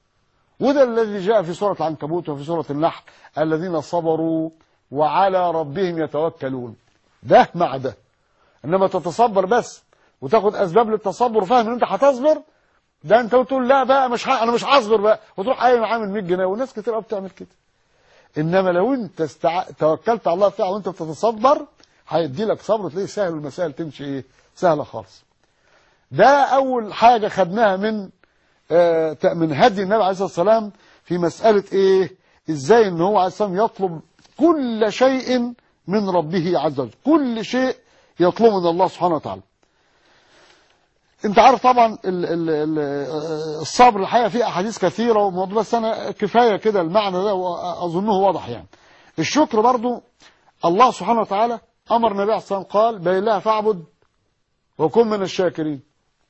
وده الذي جاء في سورة العنكبوت وفي سورة النحل الذين صبروا وعلى ربهم يتوكلون ده مع ده انما تتصبر بس وتاخد اسباب للتصبر وفاهم ان انت هتصبر ده انت وتقول لا بقى مش ه... انا مش هصبر بقى وتروح قايم عامل 100 جنيه وناس كتير قوي بتعمل كده انما لو انت استع... توكلت على الله فعلا وانت بتتصبر هيدي لك صبر تلاقي سهل والمسائل تمشي ايه سهله خالص ده اول حاجه خدناها من آه من هدي النبي عليه الصلاه والسلام في مساله ايه ازاي ان هو عليه الصلاه والسلام يطلب كل شيء من ربه عز وجل كل شيء يطلبه من الله سبحانه وتعالى انت عارف طبعا ال ال ال الصبر الحقيقه فيه احاديث كثيره وموضوع بس انا كفايه كده المعنى ده واظنه واضح يعني الشكر برضو الله سبحانه وتعالى امر النبي عليه الصلاه والسلام قال بل الله فاعبد وكن من الشاكرين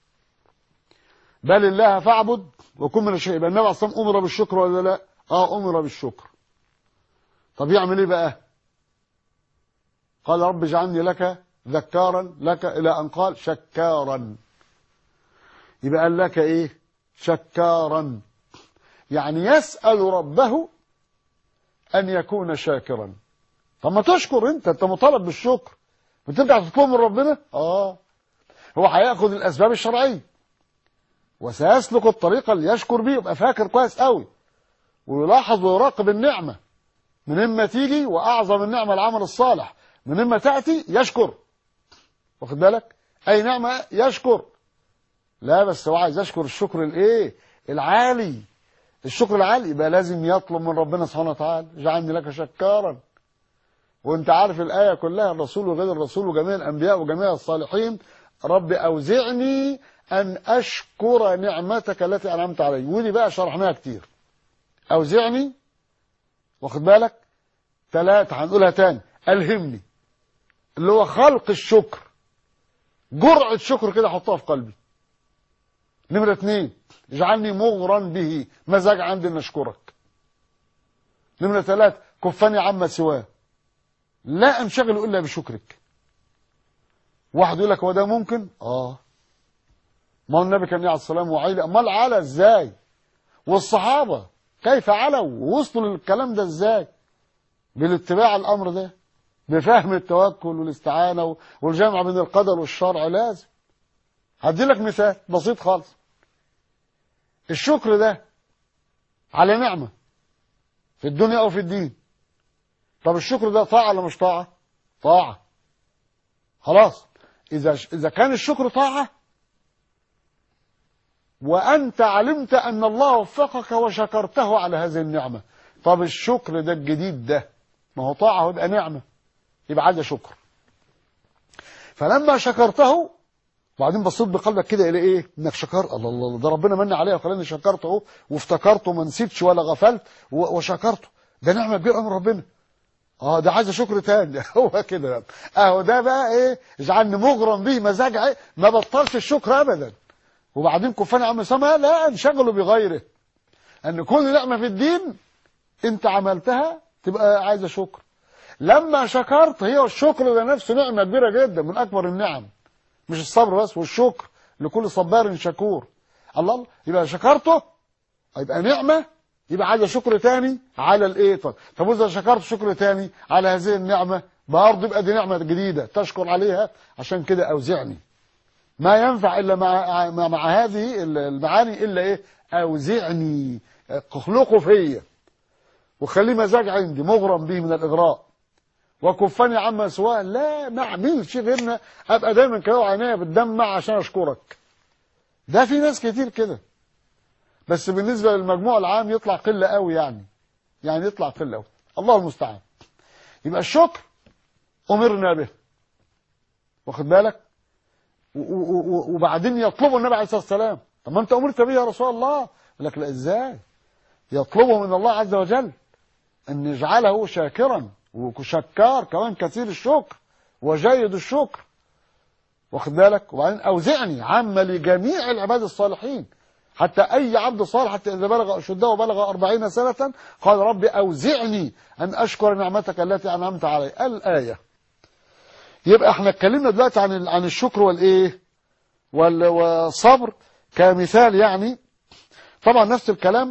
بل الله فاعبد وكن من الشاكرين يبقى النبي عليه الصلاه والسلام امر بالشكر ولا لا اه امر بالشكر طب يعمل ايه بقى قال رب اجعلني لك ذكارا لك الى ان قال شكارا يبقى قال لك ايه شكارا يعني يسأل ربه ان يكون شاكرا طب ما تشكر انت انت مطالب بالشكر بترجع تطلب من ربنا اه هو هياخد الاسباب الشرعيه وسيسلك الطريقه اللي يشكر بيه يبقى فاكر كويس قوي ويلاحظ ويراقب النعمه من اما تيجي واعظم النعمه العمل الصالح من اما تاتي يشكر واخد بالك اي نعمه يشكر لا بس هو عايز يشكر الشكر الايه العالي الشكر العالي يبقى لازم يطلب من ربنا سبحانه وتعالى اجعلني لك شكارا وانت عارف الايه كلها الرسول وغير الرسول وجميع الانبياء وجميع الصالحين رب اوزعني ان اشكر نعمتك التي انعمت علي ودي بقى شرحناها كتير اوزعني واخد بالك ثلاثة هنقولها تاني الهمني اللي هو خلق الشكر جرعة شكر كده احطها في قلبي نمرة اثنين اجعلني مغرا به مزاج عندي ان اشكرك نمرة ثلاثة كفني عما سواه لا انشغل الا بشكرك واحد يقول لك هو ده ممكن اه ما هو النبي كان عليه السلام وعيلة امال على ازاي والصحابة كيف علوا ووصلوا للكلام ده ازاي بالاتباع الامر ده بفهم التوكل والاستعانة والجمع بين القدر والشرع لازم هدي لك مثال بسيط خالص الشكر ده على نعمة في الدنيا أو في الدين طب الشكر ده طاعة ولا مش طاعة طاعة خلاص إذا إذا كان الشكر طاعة وأنت علمت أن الله وفقك وشكرته على هذه النعمة طب الشكر ده الجديد ده ما هو طاعة ويبقى نعمة يبقى عايز شكر فلما شكرته وبعدين بصيت بقلبك كده الى ايه انك شكر الله الله ده ربنا من عليا وخلاني شكرته اهو وافتكرته ما نسيتش ولا غفلت وشكرته ده نعمه كبيره من ربنا اه ده عايز شكر تاني هو كده بقى. اهو ده بقى ايه اجعلني مغرم به مزاج عي- ما بطلش الشكر ابدا وبعدين كفاني عم سما لا انشغلوا بغيره ان كل نعمه في الدين انت عملتها تبقى عايزه شكر لما شكرت هي الشكر ده نفسه نعمه كبيره جدا من اكبر النعم مش الصبر بس والشكر لكل صبار شكور الله الله يبقى شكرته يبقى نعمه يبقى عايزه شكر تاني على الايه طب طب واذا شكرت شكر تاني على هذه النعمه برضه يبقى دي نعمه جديده تشكر عليها عشان كده اوزعني ما ينفع الا مع مع, مع هذه المعاني الا ايه اوزعني اخلقه فيا وخليه مزاج عندي مغرم به من الاغراء وكفني عما سواء لا ما اعملش غيرنا ابقى دايما كده عينيا بتدمع عشان اشكرك ده في ناس كتير كده بس بالنسبه للمجموع العام يطلع قله قوي يعني يعني يطلع قله قوي الله المستعان يبقى الشكر امرنا به واخد بالك و- و- و- وبعدين يطلبوا النبي عليه الصلاه والسلام طب ما انت امرت به يا رسول الله يقول لك لا ازاي يطلبه من الله عز وجل ان يجعله شاكرا وشكار كمان كثير الشكر وجيد الشكر واخد بالك وبعدين اوزعني عامه لجميع العباد الصالحين حتى اي عبد صالح حتى اذا بلغ اشده وبلغ أربعين سنه قال رب اوزعني ان اشكر نعمتك التي انعمت علي الايه يبقى احنا اتكلمنا دلوقتي عن عن الشكر والايه وال- والصبر كمثال يعني طبعا نفس الكلام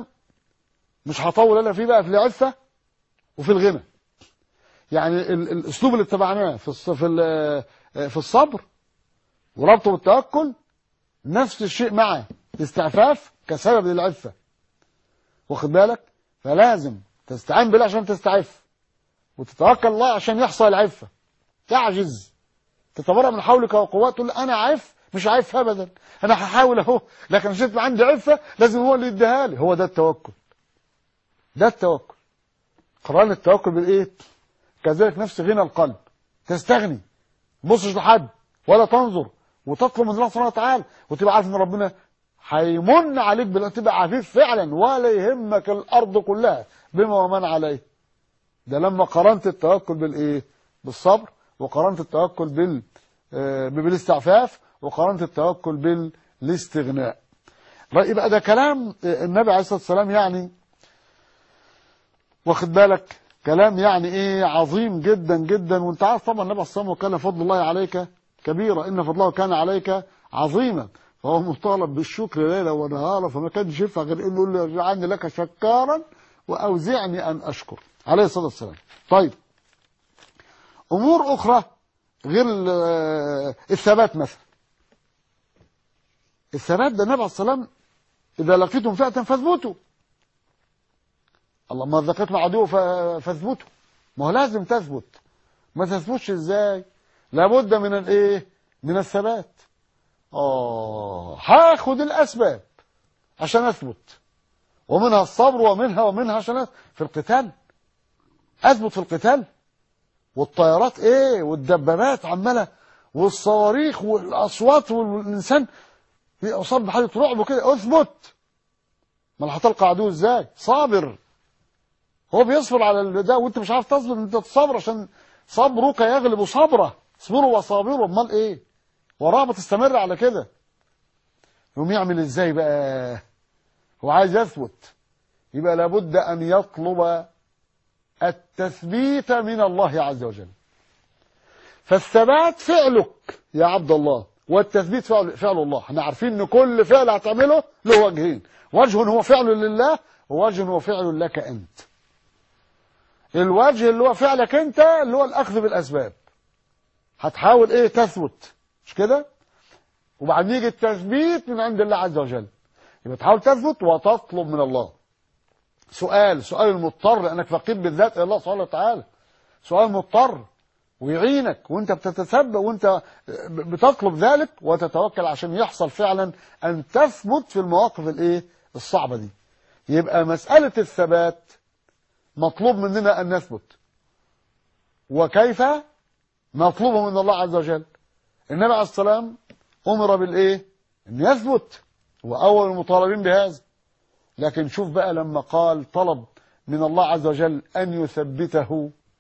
مش هطول انا فيه بقى في العفه وفي الغنى يعني ال- الاسلوب اللي اتبعناه في الص- في ال- في الصبر وربطه بالتوكل نفس الشيء مع الاستعفاف كسبب للعفه واخد بالك فلازم تستعين بالله عشان تستعف وتتوكل الله عشان يحصل العفه تعجز تتبرأ من حولك وقوات تقول انا عف مش عف ابدا انا هحاول اهو لكن عشان يبقى عندي عفه لازم هو اللي يديها لي هو ده التوكل ده التوكل قران التوكل بالايه كذلك نفس غنى القلب تستغني تبصش لحد ولا تنظر وتطلب من الله سبحانه وتعالى وتبقى عارف ان ربنا هيمن عليك بال تبقى عفيف فعلا ولا يهمك الارض كلها بما ومن عليه ده لما قارنت التوكل بالايه بالصبر وقارنت التوكل بال آه، بالاستعفاف وقارنت التوكل بالاستغناء يبقى ده كلام آه، النبي عليه الصلاه والسلام يعني واخد بالك كلام يعني ايه عظيم جدا جدا وانت عارف طبعا النبي صلى الله عليه وسلم كان فضل الله عليك كبيرا ان فضله كان عليك عظيما فهو مطالب بالشكر ليلا ونهارا فما كانش ينفع غير انه يقول له اجعلني لك شكارا واوزعني ان اشكر عليه الصلاه والسلام طيب امور اخرى غير ال- الثبات مثلا الثبات ده النبي عليه الصلاه والسلام اذا لقيتم فئه فاثبتوا الله ما ذكرتم عدو ف- فاثبتوا ما هو لازم تثبت ما تثبتش ازاي لابد من الايه من الثبات اه هاخد الاسباب عشان اثبت ومنها الصبر ومنها ومنها عشان أثبت. في القتال اثبت في القتال والطيارات ايه والدبابات عماله والصواريخ والاصوات والانسان اصاب بحاله رعب كده اثبت ما هتلقى عدو ازاي صابر هو بيصبر على ال- ده وانت مش عارف تصبر انت تصبر عشان صبرك يغلب صبره اصبروا وصابروا امال ايه وراه تستمر على كده يقوم يعمل ازاي بقى هو عايز يثبت يبقى لابد ان يطلب التثبيت من الله عز وجل فالثبات فعلك يا عبد الله والتثبيت فعل, فعل الله احنا عارفين ان كل فعل هتعمله له وجهين وجه هو فعل لله ووجه هو فعل لك انت الوجه اللي هو فعلك انت اللي هو الاخذ بالاسباب هتحاول ايه تثبت مش كده وبعدين يجي التثبيت من عند الله عز وجل يبقى تحاول تثبت وتطلب من الله سؤال سؤال المضطر لانك فقير بالذات الى الله سبحانه وتعالى سؤال مضطر ويعينك وانت بتتثبت وانت بتطلب ذلك وتتوكل عشان يحصل فعلا ان تثبت في المواقف الايه الصعبه دي يبقى مساله الثبات مطلوب مننا ان نثبت وكيف مطلوبه من الله عز وجل النبي عليه السلام امر بالايه ان يثبت واول المطالبين بهذا لكن شوف بقى لما قال طلب من الله عز وجل ان يثبته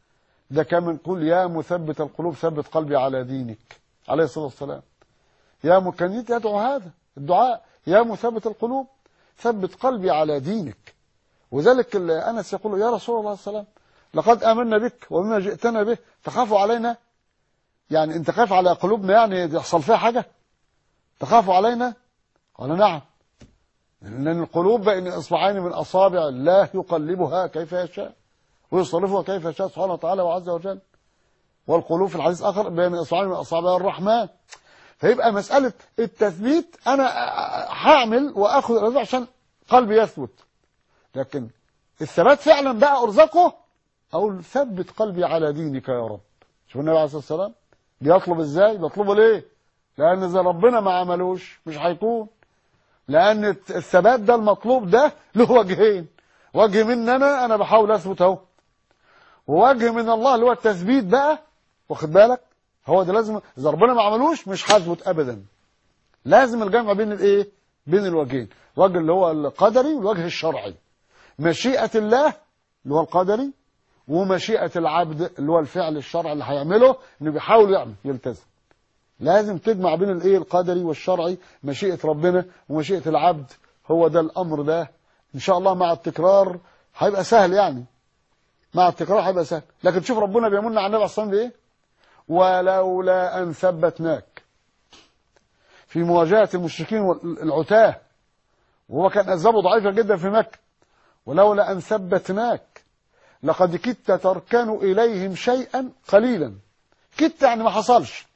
ده كان يقول يا مثبت القلوب ثبت قلبي على دينك عليه الصلاة والسلام يا م- كان يدعو هذا الدعاء يا مثبت القلوب ثبت قلبي على دينك وذلك ال- أنس يقول يا رسول الله صلى الله عليه وسلم لقد آمنا بك وبما جئتنا به تخاف علينا يعني انت خايف على قلوبنا يعني يحصل فيها حاجة تخاف علينا قال نعم لأن القلوب بين إصبعين من أصابع الله يقلبها كيف يشاء ويصرفها كيف يشاء سبحانه وتعالى وعز وجل والقلوب في الحديث آخر بين إصبعين من أصابع الرحمن فيبقى مسألة التثبيت أنا هعمل وأخذ الرزق عشان قلبي يثبت لكن الثبات فعلا بقى أرزقه أقول ثبت قلبي على دينك يا رب شوف النبي عليه الصلاة والسلام بيطلب ازاي بيطلبه ليه لأن إذا ربنا ما عملوش مش هيكون لأن الثبات ده المطلوب ده له وجهين وجه مني أنا أنا بحاول أثبت أهو ووجه من الله اللي هو التثبيت بقى واخد بالك هو ده لازم إذا ربنا ما عملوش مش هثبت أبدا لازم الجمع بين الإيه بين الوجهين وجه اللي هو القدري والوجه الشرعي مشيئة الله اللي هو القدري ومشيئة العبد اللي هو الفعل الشرعي اللي هيعمله انه بيحاول يعمل يلتزم لازم تجمع بين الايه القدري والشرعي مشيئة ربنا ومشيئة العبد هو ده الامر ده ان شاء الله مع التكرار هيبقى سهل يعني مع التكرار هيبقى سهل لكن شوف ربنا بيمن على النبي عليه الصلاه والسلام بايه ولولا ان ثبتناك في مواجهة المشركين والعتاه وهو كان أسبابه ضعيفة جدا في مكة ولولا أن ثبتناك لقد كدت تركن إليهم شيئا قليلا كدت يعني ما حصلش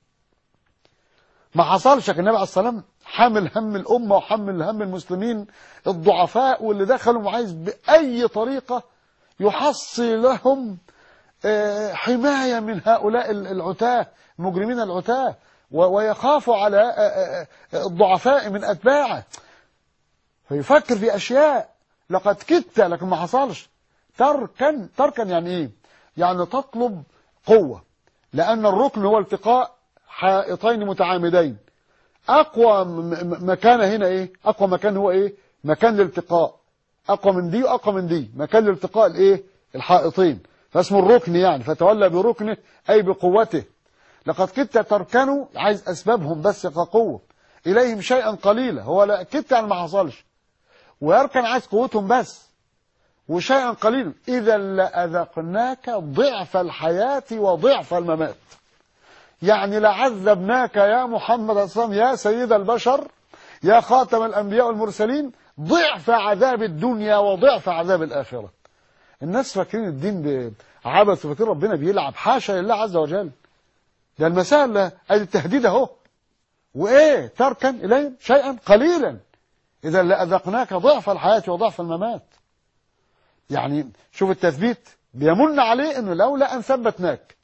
ما حصلش لكن النبي عليه الصلاة والسلام حامل هم الأمة وحمل هم المسلمين الضعفاء واللي دخلوا وعايز بأي طريقة يحصي لهم آه، حماية من هؤلاء العتاة مجرمين العتاة و- ويخاف على آه، آه، آه، الضعفاء من أتباعه فيفكر في أشياء لقد كدت لكن ما حصلش تركا تركا يعني ايه يعني تطلب قوة لأن الركن هو التقاء حائطين متعامدين أقوى م- م- مكان هنا ايه أقوى مكان هو ايه مكان الالتقاء أقوى من دي وأقوى من دي مكان الالتقاء الايه الحائطين فاسمه الركن يعني فتولى بركنه أي بقوته لقد كدت تركنوا عايز أسبابهم بس كقوة إليهم شيئا قليلا هو لا كدت يعني ما حصلش ويركن عايز قوتهم بس وشيئا قليلا إذا لأذقناك ضعف الحياة وضعف الممات يعني لعذبناك يا محمد صلى الله عليه وسلم يا سيد البشر يا خاتم الأنبياء والمرسلين ضعف عذاب الدنيا وضعف عذاب الآخرة الناس فاكرين الدين عبث وفاكرين ربنا بيلعب حاشا لله عز وجل ده المسألة ادي التهديد اهو وايه تركا اليهم شيئا قليلا اذا لاذقناك ضعف الحياه وضعف الممات يعني شوف التثبيت بيمن عليه انه لولا ان ثبتناك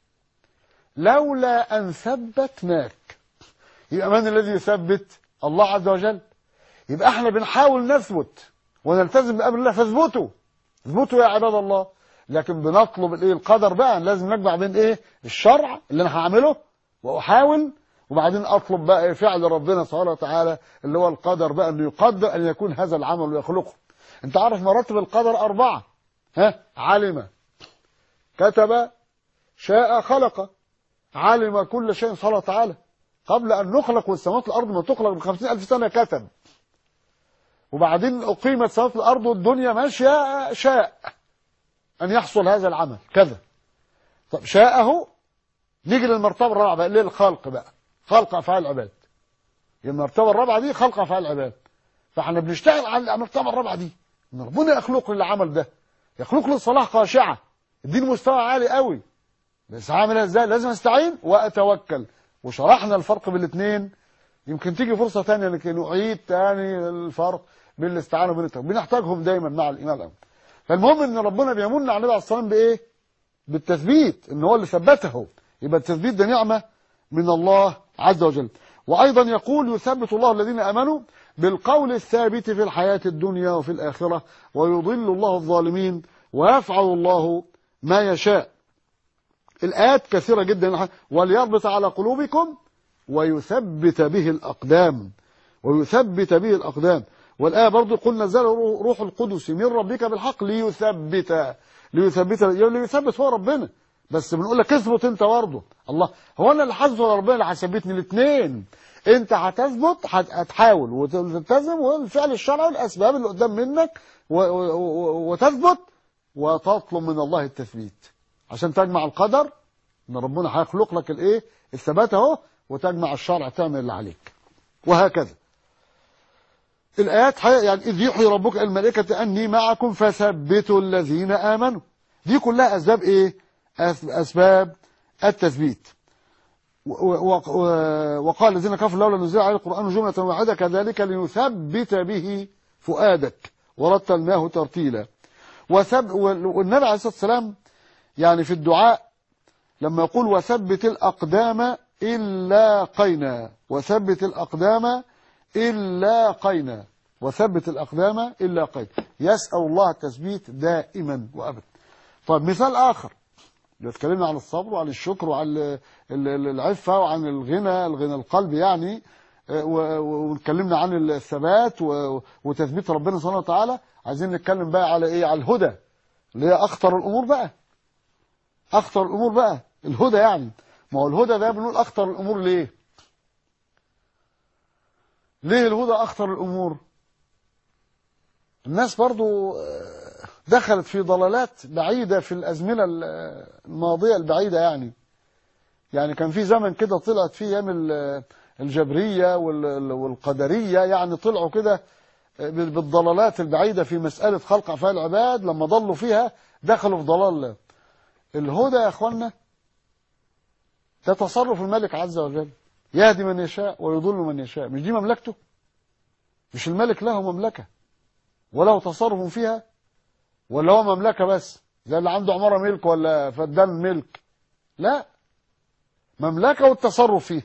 لولا ان ثبتناك يبقى من الذي يثبت الله عز وجل يبقى احنا بنحاول نثبت ونلتزم بامر الله فاثبتوا اثبتوا يا عباد الله لكن بنطلب الايه القدر بقى لازم نجمع بين ايه الشرع اللي انا هعمله واحاول وبعدين اطلب بقى إيه فعل ربنا سبحانه وتعالى اللي هو القدر بقى انه يقدر ان يكون هذا العمل ويخلقه انت عارف مراتب القدر اربعه ها علم كتب شاء خلق علم كل شيء سبحانه وتعالى قبل ان نخلق والسماوات والارض ما تخلق بخمسين الف سنه كتب وبعدين اقيمت سماوات الارض والدنيا ماشيه شاء أن يحصل هذا العمل كذا طب شاءه نيجي للمرتبة الرابعة بقى اللي هي الخلق بقى خلق أفعال العباد المرتبة الرابعة دي خلق أفعال العباد فاحنا بنشتغل على المرتبة الرابعة دي ان ربنا يخلق للعمل ده يخلق له الصلاة خاشعة الدين مستوى عالي قوي بس هعملها ازاي لازم استعين واتوكل وشرحنا الفرق بين الاثنين يمكن تيجي فرصة تانية لكي نعيد تاني الفرق بين الاستعانة وبين التوكل بنحتاجهم دايما مع الإيمان الأمر فالمهم ان ربنا بيمن على النبي عليه الصلاه والسلام بايه بالتثبيت ان هو اللي ثبته يبقى التثبيت ده نعمه من الله عز وجل وايضا يقول يثبت الله الذين امنوا بالقول الثابت في الحياه الدنيا وفي الاخره ويضل الله الظالمين ويفعل الله ما يشاء الايات كثيره جدا وليربط على قلوبكم ويثبت به الاقدام ويثبت به الاقدام والآية برضو قل نزل روح القدس من ربك بالحق ليثبت ليثبت ليثبت هو ربنا بس بنقول لك اثبت انت برضه الله هو انا اللي حاسبه ولا ربنا اللي حاسبتني الاثنين انت هتثبت هت- هتحاول وتلتزم والفعل الشرعي والاسباب اللي قدام منك و- و- و- وتثبت وتطلب من الله التثبيت عشان تجمع القدر ان ربنا هيخلق لك الايه الثبات اهو وتجمع الشرع تعمل اللي عليك وهكذا الآيات حي... يعني إذ يحيي ربك الملائكة أني معكم فثبتوا الذين آمنوا دي كلها أسباب إيه أس- أسباب التثبيت و... و... و... وقال الذين كفروا لولا نزل عليه القرآن جملة واحدة كذلك لنثبت به فؤادك ورتلناه ترتيلا وثب... وال- والنبي عليه الصلاة والسلام يعني في الدعاء لما يقول وثبت الأقدام إلا قينا وثبت الأقدام إلا قينا وثبت الأقدام إلا قينا يسأل الله التثبيت دائما وأبدا طيب مثال آخر اتكلمنا عن الصبر وعن الشكر وعن ال- ال- ال- العفة وعن الغنى الغنى القلب يعني آه، و- و- واتكلمنا عن الثبات و- وتثبيت ربنا سبحانه وتعالى عايزين نتكلم بقى على ايه على الهدى اللي هي اخطر الامور بقى اخطر الامور بقى الهدى يعني ما هو الهدى ده بنقول اخطر الامور ليه ليه الهدى اخطر الامور الناس برضو آه، دخلت في ضلالات بعيدة في الأزمنة ال- الماضية البعيدة يعني يعني كان في زمن كده طلعت فيه أيام ال- الجبرية وال- والقدرية يعني طلعوا كده بال- بالضلالات البعيدة في مسألة خلق أفعال العباد لما ضلوا فيها دخلوا في ضلال الهدى يا أخوانا ده تصرف الملك عز وجل يهدي من يشاء ويضل من يشاء مش دي مملكته مش الملك له مملكة وله تصرف فيها ولا هو مملكة بس زي اللي عنده عمارة ملك ولا فدان ملك لا مملكة والتصرف فيها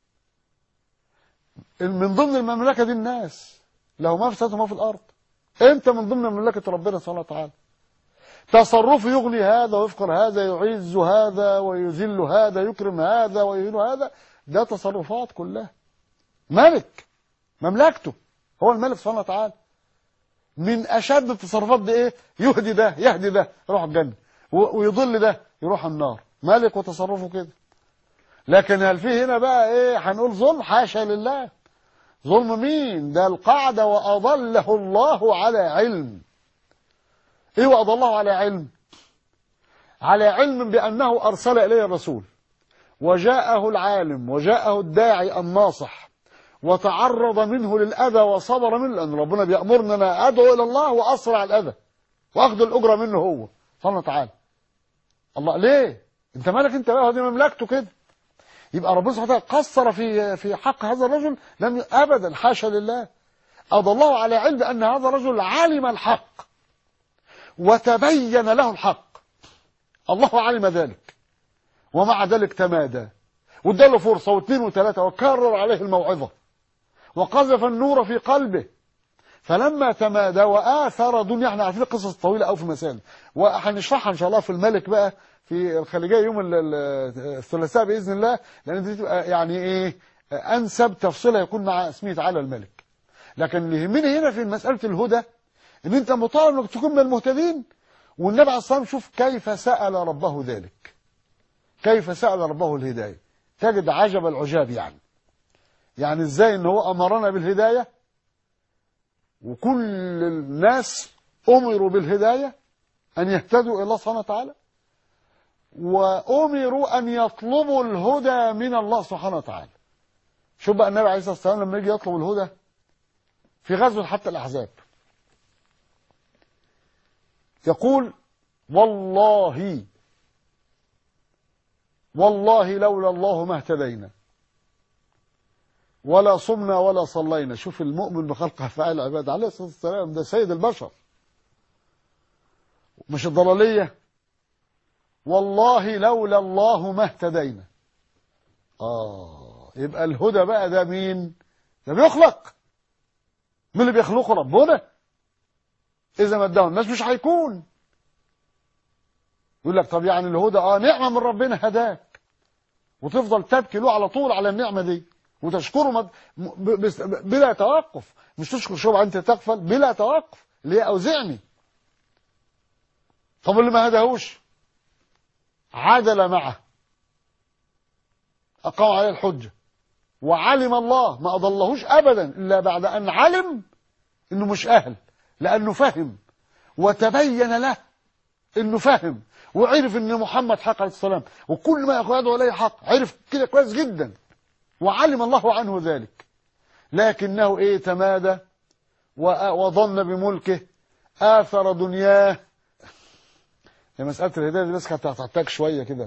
من ضمن المملكة دي الناس له ما في السماوات وما في الأرض انت من ضمن مملكة ربنا سبحانه وتعالى تصرفه يغني هذا ويفقر هذا يعز هذا ويذل هذا يكرم هذا ويهين هذا ده تصرفات كلها ملك مملكته هو الملك سبحانه وتعالى من اشد التصرفات دي ايه يهدي ده يهدي ده يروح الجنه و- ويضل ده يروح النار ملك وتصرفه كده لكن هل في هنا بقى ايه هنقول ظلم حاشا لله ظلم مين ده القاعده واضله الله على علم ايه واضله على علم على علم بانه ارسل اليه الرسول وجاءه العالم وجاءه الداعي الناصح وتعرض منه للأذى وصبر منه لأن ربنا بيأمرنا أنا أدعو إلى الله وأسرع الأذى وأخذ الأجرة منه هو سبحانه وتعالى الله ليه؟ أنت مالك أنت بقى هذه مملكته كده يبقى ربنا سبحانه وتعالى قصر في في حق هذا الرجل لم ي- أبدا حاشا لله أضله على علم أن هذا الرجل علم الحق وتبين له الحق الله علم ذلك ومع ذلك تمادى واداله فرصة واثنين وثلاثة وكرر عليه الموعظة وقذف النور في قلبه فلما تمادى وآثر دنيا احنا عارفين القصص طويلة أو في مسائل وهنشرحها إن شاء الله في الملك بقى في الخليجية يوم ال- ال- الثلاثاء بإذن الله لأن دي تبقى يعني إيه أنسب تفصيلها يكون مع اسمه تعالى الملك لكن اللي يهمني هنا في مسألة الهدى إن أنت مطالب إنك تكون من المهتدين والنبي عليه الصلاة والسلام شوف كيف سأل ربه ذلك كيف سأل ربه الهداية تجد عجب العجاب يعني يعني ازاي ان هو امرنا بالهداية وكل الناس امروا بالهداية ان يهتدوا الى الله سبحانه وتعالى وامروا ان يطلبوا الهدى من الله سبحانه وتعالى شوف بقى النبي عليه الصلاة والسلام لما يجي يطلب الهدى في غزوة حتى الاحزاب يقول والله والله لولا الله ما اهتدينا ولا صمنا ولا صلينا شوف المؤمن بخلق افعال العباد عليه الصلاه والسلام ده سيد البشر مش الضلاليه والله لولا الله ما اهتدينا اه يبقى الهدى بقى ده مين ده بيخلق مين اللي بيخلقه ربنا اذا ما اداه الناس مش هيكون يقول لك طب يعني الهدى اه نعمه من ربنا هداك وتفضل تبكي له على طول على النعمه دي وتشكره مد... ب... بس... بلا توقف مش تشكر شبع انت تغفل بلا توقف اللي هي اوزعني طب اللي ما هداهوش عدل معه أقام عليه الحجة وعلم الله ما أضلهوش أبدا إلا بعد أن علم إنه مش أهل لأنه فهم وتبين له إنه فهم وعرف إن محمد حق عليه السلام وكل ما يدعو عليه حق عرف كده كويس جدا وعلم الله عنه ذلك لكنه إيه تمادى وظن بملكه آثر دنياه هي مسألة الهداية دي بس كانت هتحتاج شوية كده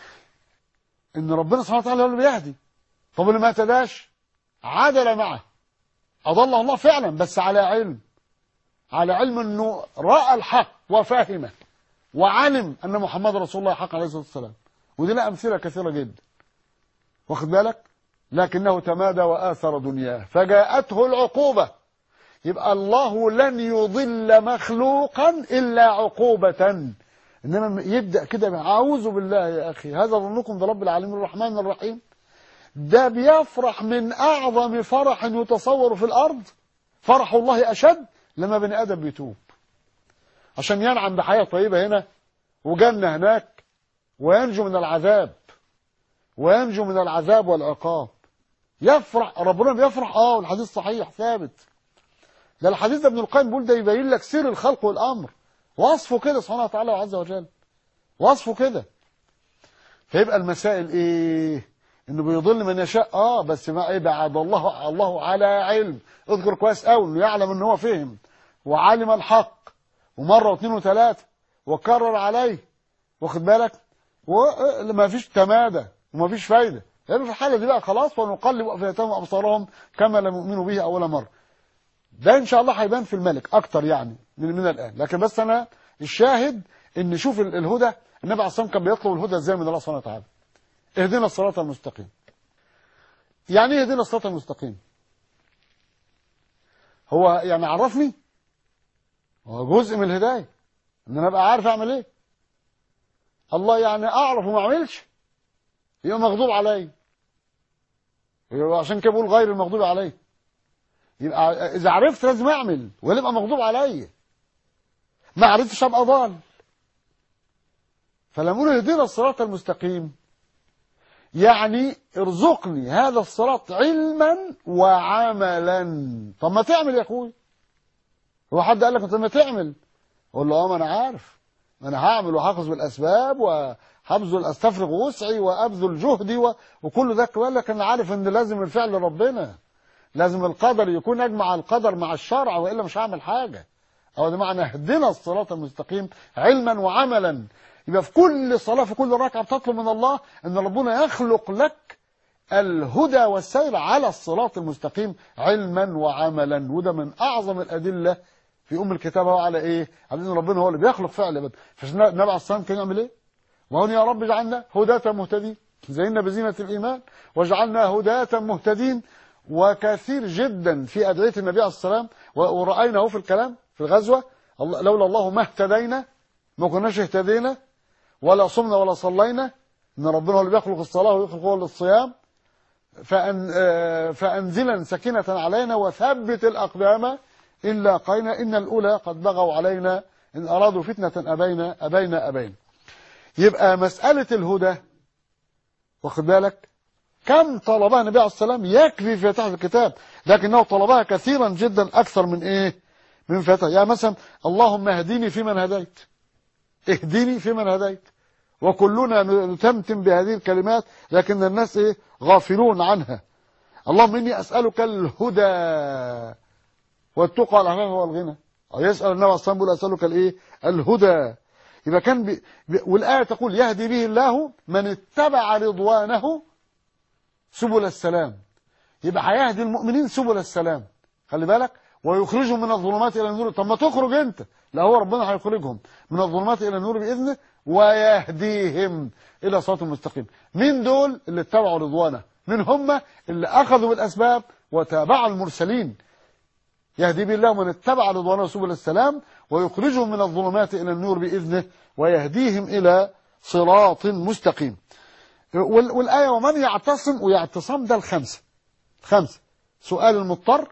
إن ربنا سبحانه وتعالى هو اللي بيهدي طب اللي ما اهتداش عدل معه أضله الله فعلا بس على علم على علم أنه رأى الحق وفهمه وعلم أن محمد رسول الله حق عليه الصلاة والسلام ودي لها أمثلة كثيرة جدا واخد بالك لكنه تمادى وآثر دنياه فجاءته العقوبة يبقى الله لن يضل مخلوقا إلا عقوبة إنما يبدأ كده أعوذ بالله يا أخي هذا ظنكم برب العالمين الرحمن الرحيم ده بيفرح من أعظم فرح يتصور في الأرض فرح الله أشد لما بني آدم بيتوب عشان ينعم بحياة طيبة هنا وجنة هناك وينجو من العذاب وينجو من العذاب والعقاب يفرح ربنا بيفرح اه والحديث صحيح ثابت ده الحديث ده ابن القيم بيقول ده يبين لك سر الخلق والامر وصفه كده سبحانه وتعالى عز وجل وصفه كده فيبقى المسائل ايه انه بيضل من يشاء اه بس ما ايه بعد الله الله على علم اذكر كويس قوي انه يعلم ان هو فهم وعلم الحق ومره واثنين وثلاثه وكرر عليه واخد بالك وما فيش تمادى وما فيش فايده لان في الحاله دي بقى خلاص ونقلب افئدتهم وابصارهم كما لم يؤمنوا به اول مره ده ان شاء الله هيبان في الملك اكتر يعني من, من الان لكن بس انا الشاهد ان شوف الهدى النبي عليه الصلاه كان بيطلب الهدى ازاي من الله سبحانه وتعالى اهدنا الصراط المستقيم يعني ايه اهدنا الصراط المستقيم هو يعني عرفني هو جزء من الهدايه ان انا ابقى عارف اعمل ايه الله يعني اعرف وما اعملش يبقى مغضوب علي يبقى عشان كده بقول غير المغضوب عليه يبقى اذا عرفت لازم اعمل ولا يبقى مغضوب عليا ما عرفتش ابقى ضال فلما اقول اهدنا الصراط المستقيم يعني ارزقني هذا الصراط علما وعملا طب ما تعمل يا اخوي هو حد قال لك طب ما تعمل اقول له اه ما انا عارف ما انا هعمل وهاخذ بالاسباب وهبذل استفرغ وسعي وابذل جهدي و... وكل ده قال لك انا عارف ان لازم الفعل ربنا لازم القدر يكون اجمع القدر مع الشرع والا مش هعمل حاجه او ده معنى اهدنا الصراط المستقيم علما وعملا يبقى في كل صلاة في كل ركعة بتطلب من الله أن ربنا يخلق لك الهدى والسير على الصراط المستقيم علما وعملا وده من أعظم الأدلة في أم الكتاب هو على إيه؟ على أن ربنا هو اللي بيخلق فعلا فالنبي عليه الصلاة كان يعمل إيه؟ وهون يا رب اجعلنا هداة مهتدين زينا بزينة الإيمان واجعلنا هداة مهتدين وكثير جدا في أدعية النبي عليه الصلاة والسلام ورأيناه في الكلام في الغزوة لولا الله ما اهتدينا ما كناش اهتدينا ولا صمنا ولا صلينا ان ربنا هو اللي بيخلق الصلاه ويخلق هو الصيام فأن فانزلا سكينه علينا وثبت الاقدام ان لاقينا ان الاولى قد بغوا علينا ان ارادوا فتنه ابينا ابينا ابينا يبقى مساله الهدى واخد بالك كم طلبها النبي عليه السلام يكفي في تحت الكتاب لكنه طلبها كثيرا جدا اكثر من ايه من فتح يعني مثلا اللهم اهدني فيمن هديت اهدني فيمن هديت وكلنا نتمتم بهذه الكلمات لكن الناس ايه غافلون عنها اللهم اني اسالك الهدى والتقى والعفاف والغنى او يسال النبي عليه الصلاه والسلام اسالك الايه الهدى يبقى كان بي... بي... والايه تقول يهدي به الله من اتبع رضوانه سبل السلام يبقى هيهدي المؤمنين سبل السلام خلي بالك ويخرجهم من الظلمات الى النور طب ما تخرج انت لا هو ربنا هيخرجهم من الظلمات الى النور باذنه ويهديهم الى صراط المستقيم مين دول اللي اتبعوا رضوانه من هم اللي اخذوا بالاسباب وتابعوا المرسلين يهدي به الله من اتبع رضوانه سبل السلام ويخرجهم من الظلمات الى النور باذنه ويهديهم الى صراط مستقيم والايه ومن يعتصم ويعتصم ده الخمسه الخمسه سؤال المضطر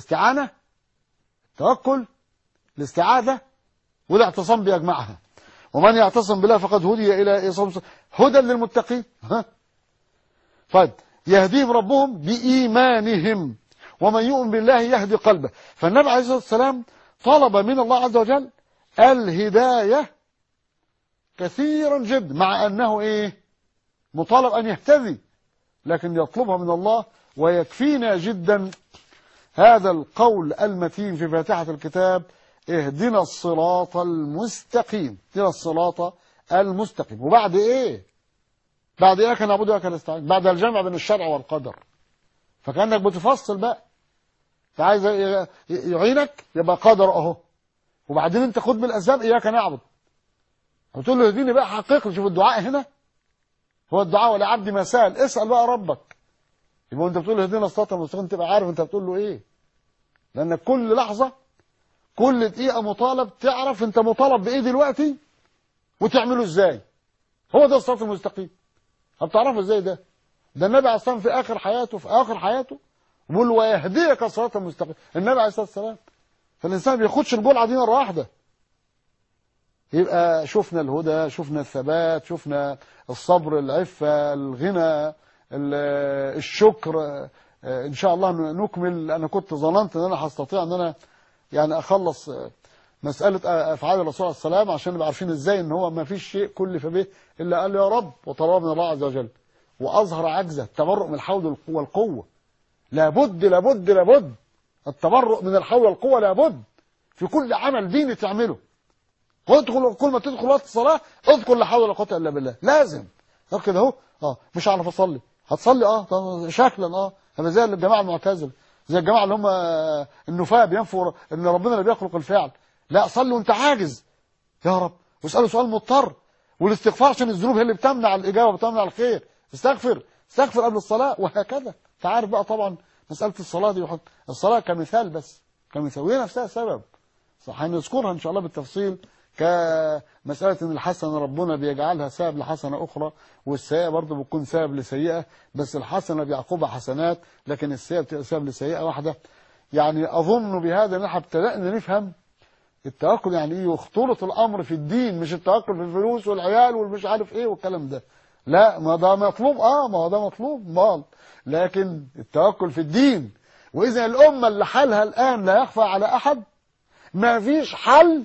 الاستعانة التوكل الاستعاذة والاعتصام بيجمعها ومن يعتصم بالله فقد هدي الى إصابة هدى للمتقين ها طيب يهديهم ربهم بإيمانهم ومن يؤمن بالله يهدي قلبه فالنبي عليه الصلاة والسلام طلب من الله عز وجل الهداية كثيرا جدا مع أنه إيه مطالب أن يهتدي لكن يطلبها من الله ويكفينا جدا هذا القول المتين في فاتحة الكتاب اهدنا الصراط المستقيم اهدنا الصراط المستقيم وبعد ايه بعد ايه كان نعبد واياك نستعين بعد الجمع بين الشرع والقدر فكانك بتفصل بقى انت عايز يعينك يبقى قدر اهو وبعدين انت خد بالاسباب اياك نعبد وتقول له اهديني بقى حقيقي شوف الدعاء هنا هو الدعاء ولا عبد ما سال اسال بقى ربك يبقى انت بتقول له اهدنا الصراط المستقيم تبقى عارف انت بتقول له ايه لان كل لحظه كل دقيقه مطالب تعرف انت مطالب بايه دلوقتي وتعمله ازاي هو ده الصراط المستقيم هتعرفه ازاي ده ده النبي عليه الصلاه والسلام في اخر حياته في اخر حياته بيقول ويهديك الصراط المستقيم النبي عليه الصلاه والسلام فالانسان ما بياخدش الجرعه دي مره واحده يبقى شفنا الهدى شفنا الثبات شفنا الصبر العفه الغنى الشكر ان شاء الله نكمل انا كنت ظننت ان انا هستطيع ان انا يعني اخلص مساله افعال الرسول عليه السلام عشان نبقى عارفين ازاي ان هو ما فيش شيء كل به الا قال يا رب وطلب من الله عز وجل واظهر عجزه التبرؤ من الحول والقوه لابد لابد لابد التبرؤ من الحول والقوه لابد في كل عمل ديني تعمله وادخل كل ما تدخل وقت الصلاه اذكر لا حول ولا قوه الا بالله لازم كده اهو اه مش هعرف اصلي هتصلي اه شكلا اه انا زي الجماعه المعتزله زي الجماعه اللي هم النفاة بينفوا ان ربنا اللي بيخلق الفعل لا صلي وانت عاجز يا رب واساله سؤال مضطر والاستغفار عشان الذنوب هي اللي بتمنع الاجابه وبتمنع الخير استغفر استغفر قبل الصلاه وهكذا انت عارف بقى طبعا مساله الصلاه دي وحط الصلاه كمثال بس كمثال وهي نفسها سبب صح هنذكرها ان شاء الله بالتفصيل كمسألة ان الحسنة ربنا بيجعلها سبب لحسنة اخرى والسيئة برضه بتكون سبب لسيئة بس الحسنة بيعقبها حسنات لكن السيئة بتبقى سبب لسيئة واحدة يعني اظن بهذا ان احنا ابتدأنا نفهم التوكل يعني ايه وخطورة الامر في الدين مش التوكل في الفلوس والعيال والمش عارف ايه والكلام ده لا ما ده مطلوب اه ما هو ده مطلوب مال لكن التوكل في الدين واذا الامة اللي حالها الان لا يخفى على احد ما فيش حل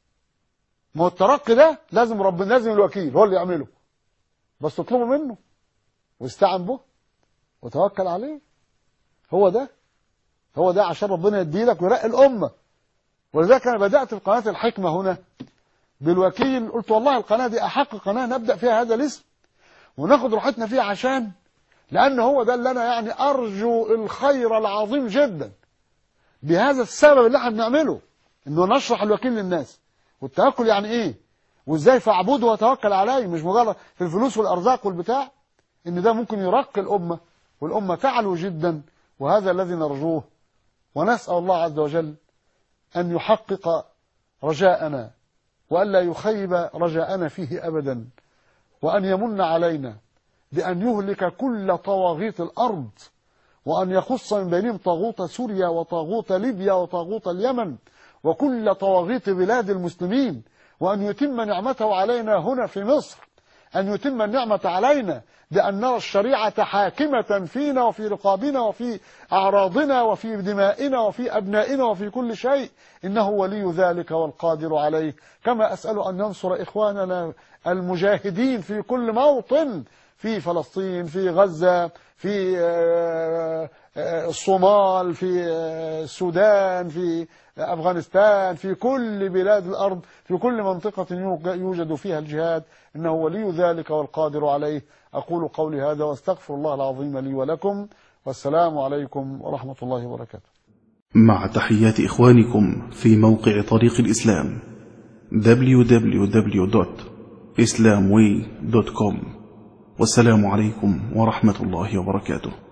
ما هو الترقي ده لازم ربنا لازم الوكيل هو اللي يعمله بس تطلبه منه واستعن به وتوكل عليه هو ده هو ده عشان ربنا يديلك ويرقي الأمة ولذلك أنا بدأت في قناة الحكمة هنا بالوكيل قلت والله القناة دي أحق قناة نبدأ فيها هذا الاسم وناخد راحتنا فيها عشان لأن هو ده اللي أنا يعني أرجو الخير العظيم جدا بهذا السبب اللي احنا بنعمله انه نشرح الوكيل للناس والتوكل يعني ايه وازاي فاعبده وتوكل عليه مش مجرد في الفلوس والارزاق والبتاع ان ده ممكن يرقي الامه والامه تعلو جدا وهذا الذي نرجوه ونسال الله عز وجل ان يحقق رجاءنا والا يخيب رجاءنا فيه ابدا وان يمن علينا بان يهلك كل طواغيت الارض وان يخص من بينهم طاغوت سوريا وطاغوت ليبيا وطاغوت اليمن وكل طواغيت بلاد المسلمين وأن يتم نعمته علينا هنا في مصر أن يتم النعمة علينا بأن نرى الشريعة حاكمة فينا وفي رقابنا وفي أعراضنا وفي دمائنا وفي أبنائنا وفي كل شيء إنه ولي ذلك والقادر عليه كما أسأل أن ينصر إخواننا المجاهدين في كل موطن في فلسطين في غزة في الصومال في السودان في أفغانستان في كل بلاد الأرض في كل منطقة يوجد فيها الجهاد إنه ولي ذلك والقادر عليه أقول قولي هذا واستغفر الله العظيم لي ولكم والسلام عليكم ورحمة الله وبركاته مع تحيات إخوانكم في موقع طريق الإسلام www.islamway.com والسلام عليكم ورحمة الله وبركاته